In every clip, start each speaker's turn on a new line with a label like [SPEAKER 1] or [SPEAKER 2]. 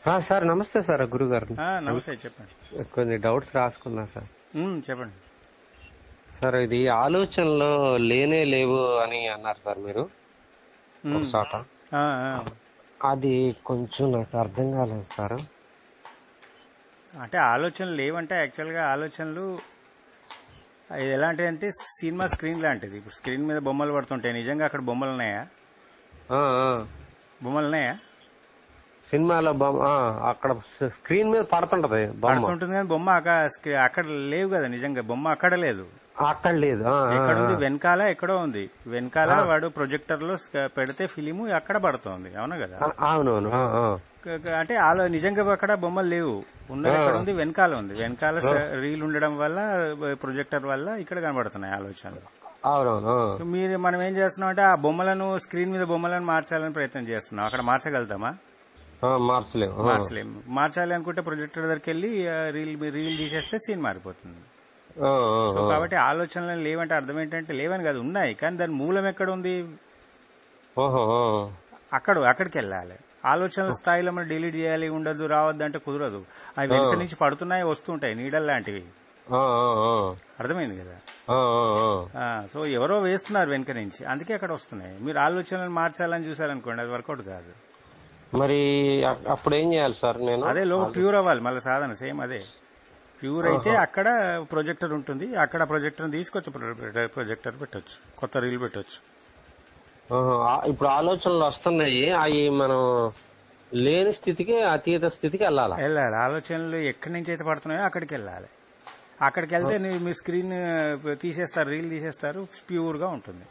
[SPEAKER 1] ఆ, సార్ నమస్తే సార్ గురుగారు
[SPEAKER 2] ఆ, నమస్తే చెప్పండి
[SPEAKER 1] కొన్ని డౌట్స్ రాసుకున్నా సార్
[SPEAKER 2] ఉమ్, చెప్పండి
[SPEAKER 1] సార్ ఇది ఆలోచనలో లేనే లేవు అని అన్నారు సార్ మీరు ఒక
[SPEAKER 2] ఉమ్,
[SPEAKER 1] చోట
[SPEAKER 2] ఆ, ఆ.
[SPEAKER 1] అది కొంచెం నాకు అర్థం కాలేదు సార్
[SPEAKER 2] అంటే ఆలోచనలు లేవంటే యాక్చువల్గా ఆలోచనలు అది ఎలాంటిది అంటే సినిమా స్క్రీన్ లాంటిది ఇప్పుడు స్క్రీన్ మీద బొమ్మలు పడుతుంటాయి నిజంగా అక్కడ బొమ్మలు ఉన్నాయా
[SPEAKER 1] ఆ, ఆ.
[SPEAKER 2] బొమ్మలు ఉన్నాయా
[SPEAKER 1] సినిమాలో బొమ్మ ఆ, అక్కడ స- స్క్రీన్ మీద పడుతుంటది బొమ్మ
[SPEAKER 2] పడుతుంటుంది కానీ బొమ్మ అక్క- స్క్రీ- అక్కడ లేవు కదా నిజంగా బొమ్మ అక్కడ లేదు
[SPEAKER 1] అక్కడ లేదు ఆ, ఆ,
[SPEAKER 2] ఎక్కడ ఉంది
[SPEAKER 1] ఆ.
[SPEAKER 2] వెనకాల ఎక్కడో ఉంది వెనకాల వాడు ప్రొజెక్టర్ లో స్క- పెడితే ఫిలిము అక్కడ పడుతోంది అవునా కదా
[SPEAKER 1] ఆ, అవునవును ఆ, ఆ.
[SPEAKER 2] క- క- అంటే ఆలో నిజంగా అక్కడ బొమ్మలు లేవు ఉన్నది ఎక్కడ ఉంది వెనకాల ఉంది వెనకాల స- రీల్ ఉండడం వల్ల ప్రొజెక్టర్ వల్ల ఇక్కడ కనబడుతున్నాయి ఆలోచనలు
[SPEAKER 1] అవునవును ఆ.
[SPEAKER 2] మీరు మనం ఏం చేస్తున్నాం అంటే ఆ బొమ్మలను స్క్రీన్ మీద బొమ్మలను మార్చాలని ప్రయత్నం చేస్తున్నాం అక్కడ మార్చగలుగుతామా
[SPEAKER 1] ఆ, మార్చలేము ఆ.
[SPEAKER 2] మార్చలేము మార్చాలి అనుకుంటే ప్రొజెక్టర్ దగ్గరికి వెళ్ళి ఆ, రీల్ రీల్ తీసేస్తే సీన్ మారిపోతుంది
[SPEAKER 1] ఆ, ఆ,
[SPEAKER 2] సో
[SPEAKER 1] ఆ.
[SPEAKER 2] కాబట్టి ఆలోచనలు లేవంటే అర్థం ఏంటంటే లేవని కాదు ఉన్నాయి కానీ దాని మూలం ఎక్కడ ఉంది
[SPEAKER 1] ఓహో ఆ.
[SPEAKER 2] అక్కడ అక్కడికి వెళ్ళాలి ఆలోచనల స్థాయిలో మనం డిలీట్ చేయాలి ఉండదు రావద్దు అంటే కుదరదు అవి వెనక నుంచి పడుతున్నాయి వస్తుంటాయి నీడల్ లాంటివి
[SPEAKER 1] ఆ, ఆ, ఆ.
[SPEAKER 2] అర్థమైంది కదా
[SPEAKER 1] ఆ, ఆ, ఆ.
[SPEAKER 2] ఆ, సో ఎవరో వేస్తున్నారు వెనక నుంచి అందుకే అక్కడ వస్తున్నాయి మీరు ఆలోచనలు మార్చాలని చూసారనుకోండి అది వర్కౌట్ కాదు
[SPEAKER 1] మరి అ- అప్పుడు ఏం చేయాలి సార్ నేను
[SPEAKER 2] అదే లో ప్యూర్ అవ్వాలి మళ్ళీ సాధన సేమ్ అదే ప్యూర్ అయితే అక్కడ ప్రొజెక్టర్ ఉంటుంది అక్కడ ప్రొజెక్టర్ తీసుకొచ్చి ప్రొజెక్టర్ పెట్టొచ్చు కొత్త రీల్ పెట్టొచ్చు
[SPEAKER 1] ఆహా, ఆ- ఇప్పుడు ఆలోచనలు వస్తున్నాయి అవి మనం లేని స్థితికి అతీత స్థితికి వెళ్ళాలా
[SPEAKER 2] వెళ్ళాలి ఆలోచనలు ఎక్కడి నుంచి అయితే పడుతున్నాయో అక్కడికి వెళ్ళాలి అక్కడికి వెళ్తే నీ- మీ స్క్రీన్ తీసేస్తారు రీల్ తీసేస్తారు ప్యూర్ గా ఉంటుంది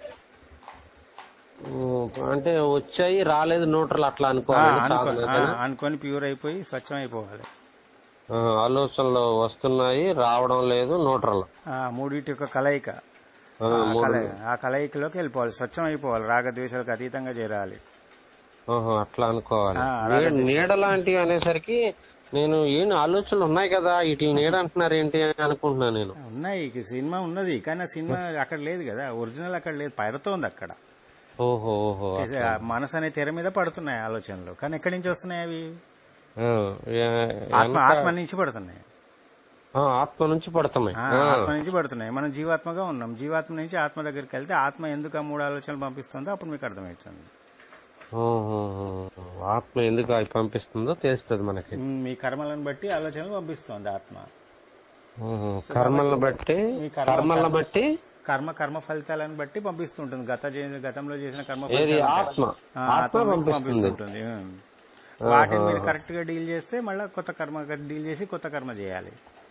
[SPEAKER 1] ఉమ్, అంటే వచ్చాయి రాలేదు న్యూట్రల్ అట్లా
[SPEAKER 2] ఆ,
[SPEAKER 1] అనుకోవాలి
[SPEAKER 2] అనుకో-
[SPEAKER 1] సాధన
[SPEAKER 2] ఆ,
[SPEAKER 1] కదా?
[SPEAKER 2] అనుకొని ప్యూర్ అయిపోయి స్వచ్ఛం అయిపోవాలి
[SPEAKER 1] ఆ, ఆలోచనలు వస్తున్నాయి రావడం లేదు న్యూట్రల్
[SPEAKER 2] ఆ, మూడింటి యొక్క కలయిక
[SPEAKER 1] ఆ,
[SPEAKER 2] ఆ
[SPEAKER 1] మూడు
[SPEAKER 2] కలయి- ఆ కలయికలోకి వెళ్ళిపోవాలి స్వచ్ఛం అయిపోవాలి రాగద్వేషాలకు అతీతంగా చేరాలి
[SPEAKER 1] ఆహా, అట్లా అనుకోవాలి
[SPEAKER 2] ఆ,
[SPEAKER 1] నీ- నీడ లాంటివి అనేసరికి నేను ఏం ఆలోచనలు ఉన్నాయి కదా వీటి నీడ అంటున్నారు ఏంటి అని అనుకుంటున్నాను నేను
[SPEAKER 2] ఉన్నాయి ఈ సినిమా ఉన్నది కానీ ఆ సినిమా అక్కడ లేదు కదా ఒరిజినల్ అక్కడ లేదు పడుతోంది అక్కడ
[SPEAKER 1] ఓహో ఓహో
[SPEAKER 2] ఆ మనసు అనే తెర మీద పడుతున్నాయి ఆలోచనలు కానీ ఎక్కడి నుంచి వస్తున్నాయి అవి
[SPEAKER 1] ఆ, ఏ-
[SPEAKER 2] ఆత్మ
[SPEAKER 1] వెనక-
[SPEAKER 2] ఆత్మ నుంచి పడుతున్నాయి
[SPEAKER 1] ఆ, ఆత్మ నుంచి పడుతున్నాయి
[SPEAKER 2] ఆ,
[SPEAKER 1] ఆ.
[SPEAKER 2] ఆత్మ నుంచి పడుతున్నాయి మనం జీవాత్మగా ఉన్నాం జీవాత్మ నుంచి ఆత్మ దగ్గరికి వెళ్తే ఆత్మ ఎందుకు ఆ మూడు ఆలోచనలు పంపిస్తుందో అప్పుడు మీకు అర్థమవుతుంది
[SPEAKER 1] ఓహో, ఆత్మ ఎందుకు అవి పంపిస్తుందో తెలుస్తుంది మనకి
[SPEAKER 2] ఉమ్, మీ కర్మలను బట్టి ఆలోచనలు పంపిస్తుంది ఆత్మ
[SPEAKER 1] ఓహో, కర్మలను బట్టి
[SPEAKER 2] మీ కర్మ-
[SPEAKER 1] కర్మలను బట్టి
[SPEAKER 2] కర్మ కర్మ ఫలితాలను బట్టి పంపిస్తుంటుంది గత చే- గతంలో చేసిన కర్మ
[SPEAKER 1] ఏది
[SPEAKER 2] ఫలితాలను
[SPEAKER 1] ఆత్మ
[SPEAKER 2] ఆ,
[SPEAKER 1] ఆత్మ
[SPEAKER 2] ఆత్మ మీకు
[SPEAKER 1] పంపిస్తుంది
[SPEAKER 2] పంపిస్తుంటుంది ఉమ్. వాటిని మీరు కరెక్ట్ గా డీల్ చేస్తే మళ్ళీ కొత్త కర్మ డీల్ చేసి కొత్త కర్మ చేయాలి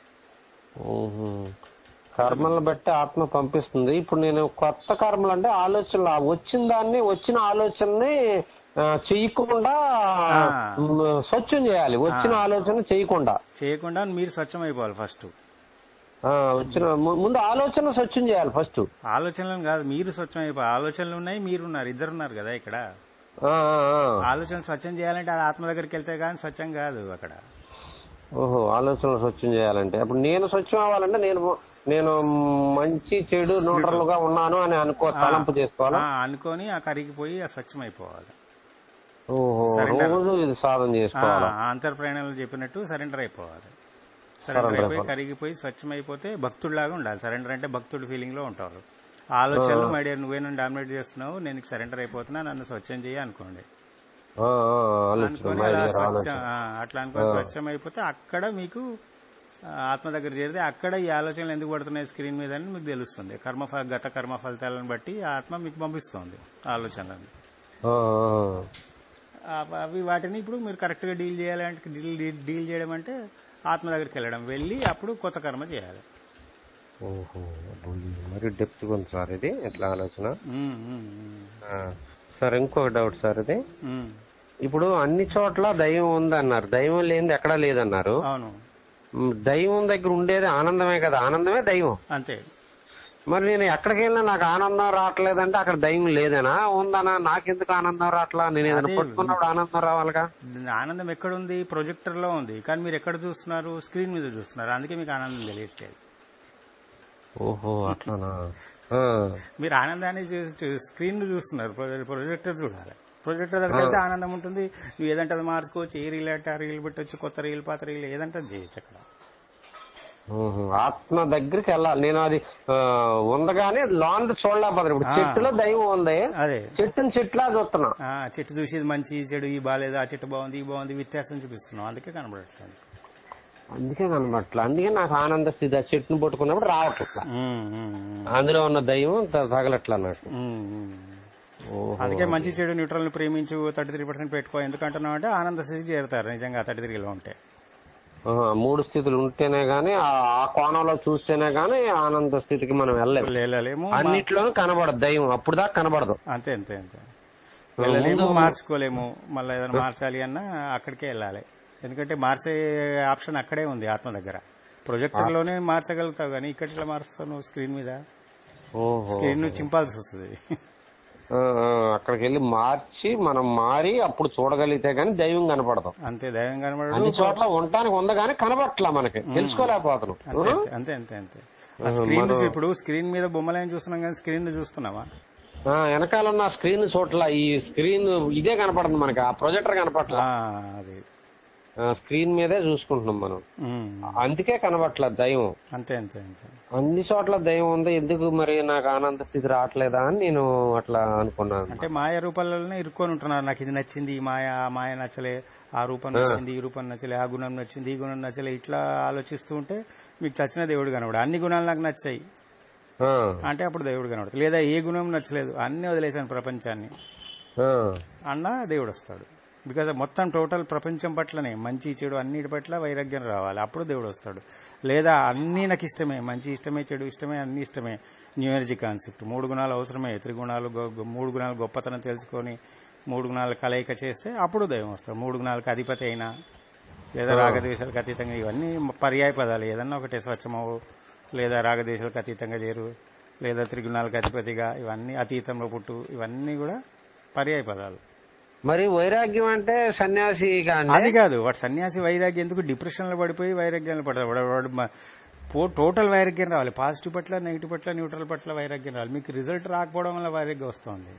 [SPEAKER 1] ఓహో. కర్మలను బట్టి ఆత్మ పంపిస్తుంది ఇప్పుడు నేను కొత్త కర్మలు అంటే ఆలోచనలు ఆ వచ్చిన దాన్ని వచ్చిన ఆలోచనని ఆ, చెయ్యకుండా
[SPEAKER 2] ఆ.
[SPEAKER 1] మ్, స్వచ్ఛం చేయాలి వచ్చిన ఆలోచన చేయకుండా
[SPEAKER 2] చేయకుండా మీరు స్వచ్ఛం అయిపోవాలి ఫస్ట్
[SPEAKER 1] ఆ, వచ్చిన ము- ముందు ఆలోచన స్వచ్ఛం చేయాలి ఫస్ట్
[SPEAKER 2] ఆలోచనలను కాదు మీరు స్వచ్ఛం అయిపోయి ఆలోచనలు ఉన్నాయి మీరు ఉన్నారు ఇద్దరు ఉన్నారు కదా ఇక్కడ
[SPEAKER 1] ఆ, ఆ, ఆ.
[SPEAKER 2] ఆలోచన స్వచ్ఛం చేయాలంటే అది ఆత్మ దగ్గరికి వెళ్తే కానీ స్వచ్ఛం కాదు అక్కడ
[SPEAKER 1] ఓహో ఆలోచనలు స్వచ్ఛం చేయాలంటే అప్పుడు నేను స్వచ్ఛం అవ్వాలంటే నేను నేను మంచి చెడు న్యూట్రల్ గా ఉన్నాను అని అనుకో తలంపు చేసుకోవాలా
[SPEAKER 2] ఆ, అనుకొని ఆ కరిగిపోయి ఆ స్వచ్ఛం అయిపోవాలి
[SPEAKER 1] ఓహో
[SPEAKER 2] Surrender.
[SPEAKER 1] రోజు ఇది సాధన
[SPEAKER 2] ఆ,
[SPEAKER 1] చేసుకోవాలా
[SPEAKER 2] అంతర్ప్రేరణలు చెప్పినట్టు సరెండర్ అయిపోవాలి సరెండర్ అయిపోయి కరిగిపోయి స్వచ్ఛం అయిపోతే భక్తుడిలాగా ఉండాలి సరెండర్ అంటే భక్తుడి ఫీలింగ్ లో ఉంటారు ఆలోచనలు మై డియర్ నువ్వే నన్ను డామినేట్ చేస్తున్నావు నేను సరెండర్ అయిపోతున్నా నన్ను స్వచ్ఛం చేయి అనుకోండి
[SPEAKER 1] ఆ, ఆ, ఆలోచన
[SPEAKER 2] అనుకొని
[SPEAKER 1] my
[SPEAKER 2] అలా
[SPEAKER 1] dear
[SPEAKER 2] స్వచ్ఛం
[SPEAKER 1] ఆలోచన
[SPEAKER 2] ఆ, అట్లా అనుకొని స్వచ్ఛం అయిపోతే అక్కడ మీకు ఆ, ఆత్మ దగ్గర చేరితే అక్కడ ఈ ఆలోచనలు ఎందుకు పడుతున్నాయి స్క్రీన్ మీద అని మీకు తెలుస్తుంది కర్మ ఫ- గత కర్మ ఫలితాలను బట్టి ఆ ఆత్మ మీకు పంపిస్తుంది ఆలోచనలను
[SPEAKER 1] ఆ, ఆ.
[SPEAKER 2] ఆ- అవి వాటిని ఇప్పుడు మీరు కరెక్ట్ గా డీల్ చేయాలంటే డీల్ డీల్- డీల్ చేయడం అంటే ఆత్మ దగ్గరికి వెళ్ళడం వెళ్ళి అప్పుడు కొత్త కర్మ చేయాలి
[SPEAKER 1] ఓహో మరి డెప్త్ ఉంది సార్ ఇది ఎట్లా ఆలోచన
[SPEAKER 2] ఉమ్, ఉమ్, ఉమ్,
[SPEAKER 1] ఆ, సార్ ఇంకొక డౌట్ సార్ ఇది
[SPEAKER 2] ఉమ్.
[SPEAKER 1] ఇప్పుడు అన్ని చోట్ల దైవం ఉంది అన్నారు దైవం లేనిది ఎక్కడా లేదన్నారు
[SPEAKER 2] అవును
[SPEAKER 1] మ్, దైవం దగ్గర ఉండేది ఆనందమే కదా ఆనందమే దైవం
[SPEAKER 2] అంతే
[SPEAKER 1] మరి నేను ఎక్కడికి వెళ్ళినా నాకు ఆనందం రావట్లేదంటే అక్కడ దైవం లేదనా ఉందనా నాకెందుకు ఆనందం రావట్లా నేను ఏదైనా
[SPEAKER 2] అదే.
[SPEAKER 1] పట్టుకున్నప్పుడు ఆనందం రావాలిగా
[SPEAKER 2] ఆనందం ఎక్కడుంది ప్రొజెక్టర్ లో ఉంది కానీ మీరు ఎక్కడ చూస్తున్నారు స్క్రీన్ మీద చూస్తున్నారు అందుకే మీకు ఆనందం తెలియట్లేదు
[SPEAKER 1] ఓహో అట్లానా ఆ,
[SPEAKER 2] మీరు ఆనందాన్ని స్క్రీన్ చూస్తున్నారు ప్రొ- ప్రొజెక్టర్ చూడాలి ప్రొజెక్టర్ దగ్గరికి వెళ్తే ఆనందం ఉంటుంది నువ్వు ఏదంటే అది మార్చుకోవచ్చు ఏ రీల్ అంటే ఆ రీల్ పెట్టవచ్చు కొత్త రీల్ పాత రీల్ ఏదంటే అది చేయొచ్చు అక్కడ
[SPEAKER 1] ఊహు. ఆత్మ దగ్గరికి వెళ్ళాలి నేను అది ఆ, ఉందగానే లోన్ చూడలేకపోతున్నాను ఇప్పుడు
[SPEAKER 2] ఆ.
[SPEAKER 1] చెట్టులో దైవం ఉంది
[SPEAKER 2] అదే
[SPEAKER 1] చెట్టుని చెట్లా చూస్తున్నా
[SPEAKER 2] ఆ, చెట్టు చూసి ఇది మంచి ఈ చెడు ఈ బాగాలేదు ఆ చెట్టు బాగుంది ఈ బాగుంది వ్యత్యాసం చూపిస్తున్నాం అందుకే కనబడట్లేదు
[SPEAKER 1] అందుకే కనబట్ల అందుకే నాకు ఆనంద స్థితి ఆ చెట్టును పట్టుకున్నప్పుడు రావట్లా
[SPEAKER 2] ఉమ్, ఉమ్, ఉమ్,
[SPEAKER 1] అందులో ఉన్న దైవం త- తగలట్లా అన్నట్టు
[SPEAKER 2] ఉమ్, ఉమ్.
[SPEAKER 1] ఓహో.
[SPEAKER 2] అందుకే మంచి చెడు న్యూట్రల్ ని ప్రేమించు థర్టీ త్రీ పర్సెంట్ పెట్టుకో ఎందుకంటున్నావు అంటే ఆనంద స్థితికి చేరుతారు నిజంగా థర్టీ త్రీలో ఉంటే
[SPEAKER 1] ఆహా, మూడు స్థితులు ఉంటేనే గానీ ఆ ఆ కోణంలో చూస్తేనే గానీ ఆనంద స్థితికి మనం వెళ్ళలేము
[SPEAKER 2] వెళ్ళలేము మా-
[SPEAKER 1] అన్నిట్లోనూ కనబడదు దైవం అప్పుడు దాకా కనబడదు
[SPEAKER 2] అంతే అంతే అంతే వెళ్ళలేము మార్చుకోలేము మళ్ళీ ఏదైనా మార్చాలి అన్నా అక్కడికే వెళ్ళాలి ఎందుకంటే మార్చే ఆప్షన్ అక్కడే ఉంది ఆత్మ దగ్గర ప్రొజెక్టర్ లోనే మార్చగలుగుతావు కానీ ఇక్కడ ఇట్లా మారుస్తావు నువ్వు స్క్రీన్ మీద
[SPEAKER 1] ఓహో
[SPEAKER 2] స్క్రీన్ ను చింపాల్సి వస్తుంది
[SPEAKER 1] ఆ, ఆ, అక్కడికి వెళ్ళి మార్చి మనం మారి అప్పుడు చూడగలిగితే గానీ దైవం కనపడతాం
[SPEAKER 2] అంతే దైవం కనబడదు
[SPEAKER 1] అన్ని చోట్ల ఉండటానికి ఉంది కానీ కనబడట్లా మనకి తెలుసుకోలేకపోతున్నాం
[SPEAKER 2] అంతే అంతే, అంతే అంతే అంతే ఆ స్క్రీన్ ఇప్పుడు స్క్రీన్ మీద బొమ్మలేం చూస్తున్నాం కానీ స్క్రీన్ చూస్తున్నావా
[SPEAKER 1] ఆ, వెనకాల ఉన్న స్క్రీన్ చోట్ల ఈ స్క్రీన్ ఇదే కనపడుతుంది మనకి ఆ ప్రొజెక్టర్ కనపట్ల
[SPEAKER 2] ఆ, అది
[SPEAKER 1] స్క్రీన్ మీదే చూసుకుంటున్నాం మనం
[SPEAKER 2] ఉమ్,
[SPEAKER 1] అందుకే కనబట్ల దైవం
[SPEAKER 2] అంతే అంతే అంతే
[SPEAKER 1] అన్ని చోట్ల దైవం ఉంది ఎందుకు మరి నాకు ఆనంద స్థితి రావట్లేదా అని నేను అట్లా అనుకున్నాను
[SPEAKER 2] అంటే మాయ రూపాలలోనే ఇరుక్కొని ఉంటున్నారు నాకు ఇది నచ్చింది ఈ మాయ ఆ మాయ నచ్చలే ఆ రూపం నచ్చింది ఈ రూపం నచ్చలే ఆ గుణం నచ్చింది ఈ గుణం నచ్చలే ఇట్లా ఆలోచిస్తూ ఉంటే మీకు చచ్చిన దేవుడు కనబడు అన్ని గుణాలు నాకు నచ్చాయి
[SPEAKER 1] ఆ,
[SPEAKER 2] అంటే అప్పుడు దేవుడు కనబడతాడు లేదా ఏ గుణం నచ్చలేదు అన్ని వదిలేశాను ప్రపంచాన్ని
[SPEAKER 1] ఆ,
[SPEAKER 2] అన్న దేవుడు వస్తాడు బికాజ్ మొత్తం టోటల్ ప్రపంచం పట్లనే మంచి చెడు అన్నిటి పట్ల వైరాగ్యం రావాలి అప్పుడు దేవుడు వస్తాడు లేదా అన్నీ నాకు ఇష్టమే మంచి ఇష్టమే చెడు ఇష్టమే అన్ని ఇష్టమే న్యూ ఎనర్జీ కాన్సెప్ట్ మూడు గుణాలు అవసరమే త్రిగుణాలు గొ- గొ- మూడు గుణాలు గొప్పతనం తెలుసుకొని మూడు గుణాలు కలయిక చేస్తే అప్పుడు దైవం వస్తాడు మూడు గుణాలకు అధిపతి అయినా లేదా రాగద్వేషాలకు అతీతంగా ఇవన్నీ పర్యాయ పదాలు ఏదన్నా ఒకటే స్వచ్ఛమవు లేదా రాగద్వేషాలకు అతీతంగా చేరు లేదా త్రిగుణాలకు అధిపతిగా ఇవన్నీ అతీతంలో పుట్టు ఇవన్నీ కూడా పర్యాయ పదాలు
[SPEAKER 1] మరి వైరాగ్యం అంటే సన్యాసి కానీ
[SPEAKER 2] అది కాదు వాడు సన్యాసి వైరాగ్యం ఎందుకు డిప్రెషన్ లో పడిపోయి వైరాగ్యంలో పడతాడు వాడు వాడు మ- పో- టోటల్ వైరాగ్యం రావాలి పాజిటివ్ పట్ల నెగిటివ్ పట్ల న్యూట్రల్ పట్ల వైరాగ్యం రావాలి మీకు రిజల్ట్ రాకపోవడం వల్ల వైరాగ్యం వస్తుంది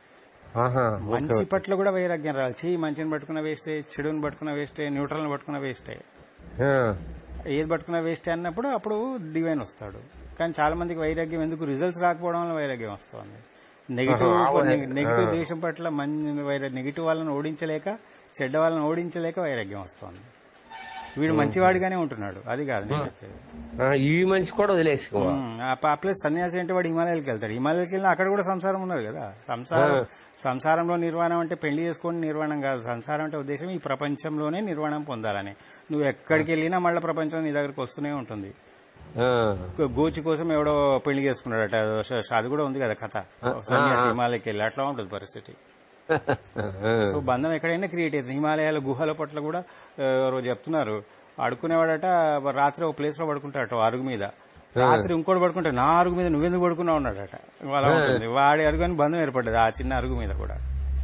[SPEAKER 1] ఆహా,
[SPEAKER 2] మంచి పట్ల కూడా వైరాగ్యం రావాలి చెయ్యి మంచిని పట్టుకున్న వేస్టే చెడుని పట్టుకున్న వేస్టే న్యూట్రల్ని పట్టుకున్న వేస్టే
[SPEAKER 1] ఆ,
[SPEAKER 2] ఏది పట్టుకున్న వేస్టే అన్నప్పుడు అప్పుడు డివైన్ వస్తాడు కానీ చాలా మందికి వైరాగ్యం ఎందుకు రిజల్ట్స్ రాకపోవడం వల్ల వైరాగ్యం వస్తుంది నెగిటివ్ నెగిటివ్ ద్వేషం పట్ల మంచి వైరా నెగిటివ్ వాళ్ళని ఓడించలేక చెడ్డ వాళ్ళని ఓడించలేక వైరాగ్యం వస్తుంది వీడు మంచివాడిగానే ఉంటున్నాడు అది కాదు నేను చెప్పేది
[SPEAKER 1] ఆ, ఈ మనిషి కూడా వదిలేసుకో
[SPEAKER 2] ఉమ్, ఆ ప- ప్లస్ సన్యాసి అంటే వాడు హిమాలయాలకు వెళ్తాడు హిమాలయాలకు వెళ్ళినా అక్కడ కూడా సంసారం ఉన్నది కదా సంసారం సంసారంలో నిర్వాణం అంటే పెళ్లి చేసుకొని నిర్వాణం కాదు సంసారం అంటే ఉద్దేశం ఈ ప్రపంచంలోనే నిర్వాణం పొందాలని నువ్వు ఎక్కడికి వెళ్ళినా మళ్ళీ ప్రపంచం నీ దగ్గరకు వస్తూనే ఉంటుంది
[SPEAKER 1] ఆ,
[SPEAKER 2] గో- గోచి కోసం ఎవడో పెళ్లి చేసుకున్నాడట అదో శ- అది కూడా ఉంది కదా కథ సన్యాసి హిమాలయకి వెళ్ళి అట్లా ఉంటుంది పరిస్థితి
[SPEAKER 1] ఆ,
[SPEAKER 2] సో బంధం ఎక్కడైనా క్రియేట్ అవుతుంది హిమాలయాల గుహల పట్ల కూడా ఆ, రోజు చెప్తున్నారు అడుకునేవాడట రాత్రి ఒక ప్లేస్ లో పడుకుంటాడట ఓ అరుగు మీద రాత్రి ఇంకోటి పడుకుంటే నా అరుగు మీద నువ్వెందుకు పడుకున్నావు ఉన్నాడట అలా ఉంటుంది వాడి అరుగు అని బంధం ఏర్పడ్డది ఆ చిన్న అరుగు మీద కూడా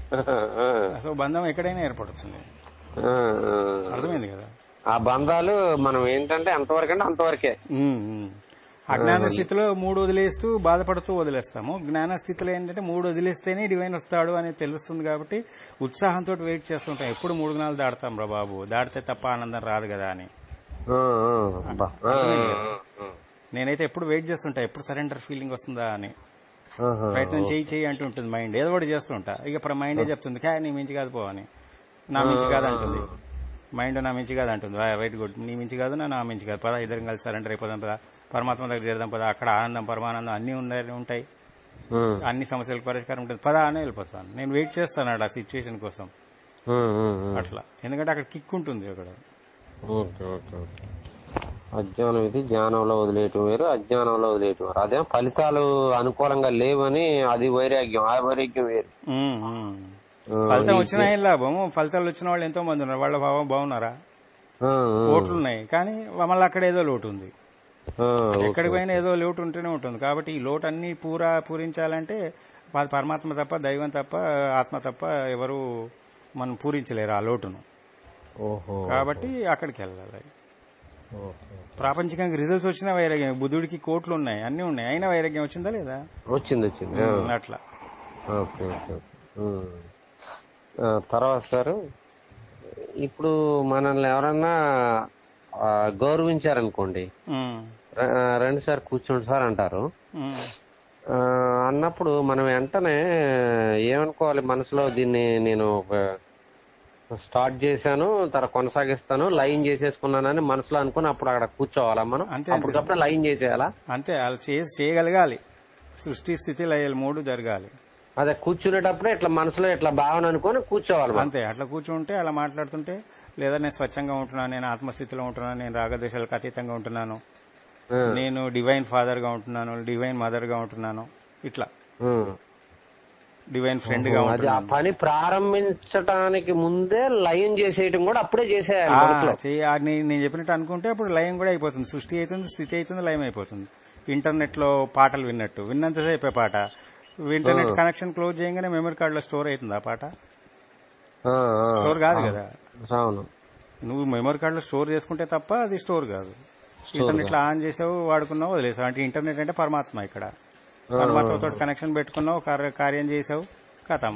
[SPEAKER 1] ఆ,
[SPEAKER 2] సో బంధం ఎక్కడైనా ఏర్పడుతుంది
[SPEAKER 1] ఆ, ఆ.
[SPEAKER 2] అర్థమైంది కదా
[SPEAKER 1] ఆ బంధాలు మనం ఏంటంటే ఎంతవరకు అంటే అంతవరకే
[SPEAKER 2] ఉమ్, ఉమ్. అజ్ఞాన స్థితిలో మూడు వదిలేస్తూ బాధపడుతూ వదిలేస్తాము జ్ఞాన స్థితిలో ఏంటంటే మూడు వదిలేస్తేనే డివైన్ వస్తాడు అని తెలుస్తుంది కాబట్టి ఉత్సాహంతో వెయిట్ చేస్తుంటాం ఎప్పుడు మూడు గుణాలు దాడతాం రా బాబు దాడితే తప్ప ఆనందం రాదు కదా అని
[SPEAKER 1] ఆ, ఆ, అబ్బా. ఆ, ఆ,
[SPEAKER 2] నేనైతే ఎప్పుడు వెయిట్ చేస్తుంటా ఎప్పుడు సరెండర్ ఫీలింగ్ వస్తుందా అని
[SPEAKER 1] ఆహా.
[SPEAKER 2] ప్రయత్నం చేయి చేయి అంటుంటుంది మైండ్ ఏదో ఒకటి చేస్తుంటా ఇక ఇప్పుడు మైండే చెప్తుంది కా నీ మించి కాదు పో అని నా మించి కాదు అంటుంది మైండ్ నా మించి కాదు అంటుంది వెయిట్ గుడ్ నీ మించి కాదు నా నా మించి కాదు పదా ఇద్దరం కలిసి సరెండర్ అయిపోదాం పదా పరమాత్మ దగ్గర చేద్దాం పదా అక్కడ ఆనందం పరమానందం అన్ని ఉన్నాయి ఉంటాయి
[SPEAKER 1] ఉమ్,
[SPEAKER 2] అన్ని సమస్యలకు పరిష్కారం ఉంటుంది పదా అని వెళ్ళిపోతాను నేను వెయిట్ చేస్తాను ఆ సిచ్యువేషన్ కోసం
[SPEAKER 1] ఉమ్, ఉమ్, ఉమ్.
[SPEAKER 2] అట్లా ఎందుకంటే అక్కడ కిక్ ఉంటుంది అక్కడ
[SPEAKER 1] ఓకే ఓకే ఓకే అజ్ఞానం ఇది జ్ఞానంలో వదిలేయటం వేరు అజ్ఞానంలో వదిలేయటం వేరు అదే ఫలితాలు అనుకూలంగా లేవని అది వైరాగ్యం ఆ వైరాగ్యం వేరు
[SPEAKER 2] ఉమ్, ఉమ్.
[SPEAKER 1] ఆ,
[SPEAKER 2] ఫలితం వచ్చినా ఏం లాభము ఫలితాలు వచ్చిన వాళ్ళు ఎంతో మంది ఉన్నారు వాళ్ళ భావం బాగున్నారా
[SPEAKER 1] ఆ, ఆ,
[SPEAKER 2] కోట్లు ఉన్నాయి కానీ మళ్ళీ అక్కడ ఏదో లోటు ఉంది
[SPEAKER 1] ఆ,
[SPEAKER 2] ఎక్కడికి పోయినా ఏదో లోటు ఉంటూనే ఉంటుంది కాబట్టి ఈ లోటు అన్ని పూరా పూరించాలంటే ప- పరమాత్మ తప్ప దైవం తప్ప ఆత్మ తప్ప ఎవరు మనం పూరించలేరు ఆ లోటును
[SPEAKER 1] ఓహో
[SPEAKER 2] కాబట్టి అక్కడికి వెళ్ళాలి
[SPEAKER 1] ఓకే.
[SPEAKER 2] ప్రాపంచికంగా రిజల్ట్స్ వచ్చిన వైరాగ్యం బుద్ధుడికి కోట్లు ఉన్నాయి అన్ని ఉన్నాయి అయినా వైరాగ్యం వచ్చిందా లేదా
[SPEAKER 1] వచ్చింది వచ్చింది ఆ,
[SPEAKER 2] అట్లా
[SPEAKER 1] ఓకే ఓకే ఉమ్. ఆ, తర్వాత సార్ ఇప్పుడు మనల్ని ఎవరన్నా ఆ, గౌరవించారనుకోండి
[SPEAKER 2] ఉమ్,
[SPEAKER 1] ర- ఆ, రండి సార్ కూర్చోండి సార్ అంటారు
[SPEAKER 2] ఉమ్.
[SPEAKER 1] ఆ, అన్నప్పుడు మనం వెంటనే ఏమనుకోవాలి మనసులో దీన్ని నేను ఒక స్టార్ట్ చేశాను తర్వాత కొనసాగిస్తాను లైన్ చేసేసుకున్నానని మనసులో అనుకుని అప్పుడు అక్కడ కూర్చోవాలా మనం
[SPEAKER 2] అంతే, అంతే.
[SPEAKER 1] అప్పటికప్పుడు లైన్ చేసేయాలా
[SPEAKER 2] అంతే వాళ్ళు చేసి చేయగలగాలి సృష్టి స్థితి లయాలు మూడు జరగాలి
[SPEAKER 1] అదే కూర్చునేటప్పుడే ఇట్లా మనసులో ఇట్లా భావన అనుకొని కూర్చోవాలి మనం.
[SPEAKER 2] అంతే అట్లా కూర్చుంటే అలా మాట్లాడుతుంటే లేదా నేను స్వచ్ఛంగా ఉంటున్నాను నేను ఆత్మస్థితిలో ఉంటున్నాను నేను రాగద్వేషాలకు అతీతంగా ఉంటున్నాను
[SPEAKER 1] ఆ,
[SPEAKER 2] నేను డివైన్ ఫాదర్ గా ఉంటున్నాను డివైన్ మదర్ గా ఉంటున్నాను ఇట్లా
[SPEAKER 1] ఆ.
[SPEAKER 2] డివైన్ ఫ్రెండ్ గా
[SPEAKER 1] అది ఆ
[SPEAKER 2] ఉంటున్నాను
[SPEAKER 1] పని ప్రారంభించడానికి ముందే లయం చేసేయటం కూడా అప్పుడే చేసేయాలి
[SPEAKER 2] ఆ,
[SPEAKER 1] మనసులో
[SPEAKER 2] చెయ్యి- ఆ, నేను నేను చెప్పినట్టు అనుకుంటే అప్పుడు లయం కూడా అయిపోతుంది సృష్టి అవుతుంది స్థితి అవుతుంది లయం అయిపోతుంది ఇంటర్నెట్ లో పాటలు విన్నట్టు విన్నంతసేపే పాట ఇంటర్నెట్ కనెక్షన్ క్లోజ్ చేయగానే మెమరీ కార్డ్ లో స్టోర్ అవుతుంది ఆ పాట
[SPEAKER 1] ఆ, ఆ.
[SPEAKER 2] స్టోర్ కాదు కదా
[SPEAKER 1] అవును
[SPEAKER 2] నువ్వు మెమరీ కార్డ్ లో స్టోర్ చేసుకుంటే తప్ప అది స్టోర్ కాదు ఇంటర్నెట్ లో ఆన్ చేసావు వాడుకున్నావు వదిలేసావు అంటే ఇంటర్నెట్ అంటే పరమాత్మ ఇక్కడ పరమాత్మతో కనెక్షన్ పెట్టుకున్నావు కార్య- కార్యం చేసావు కథం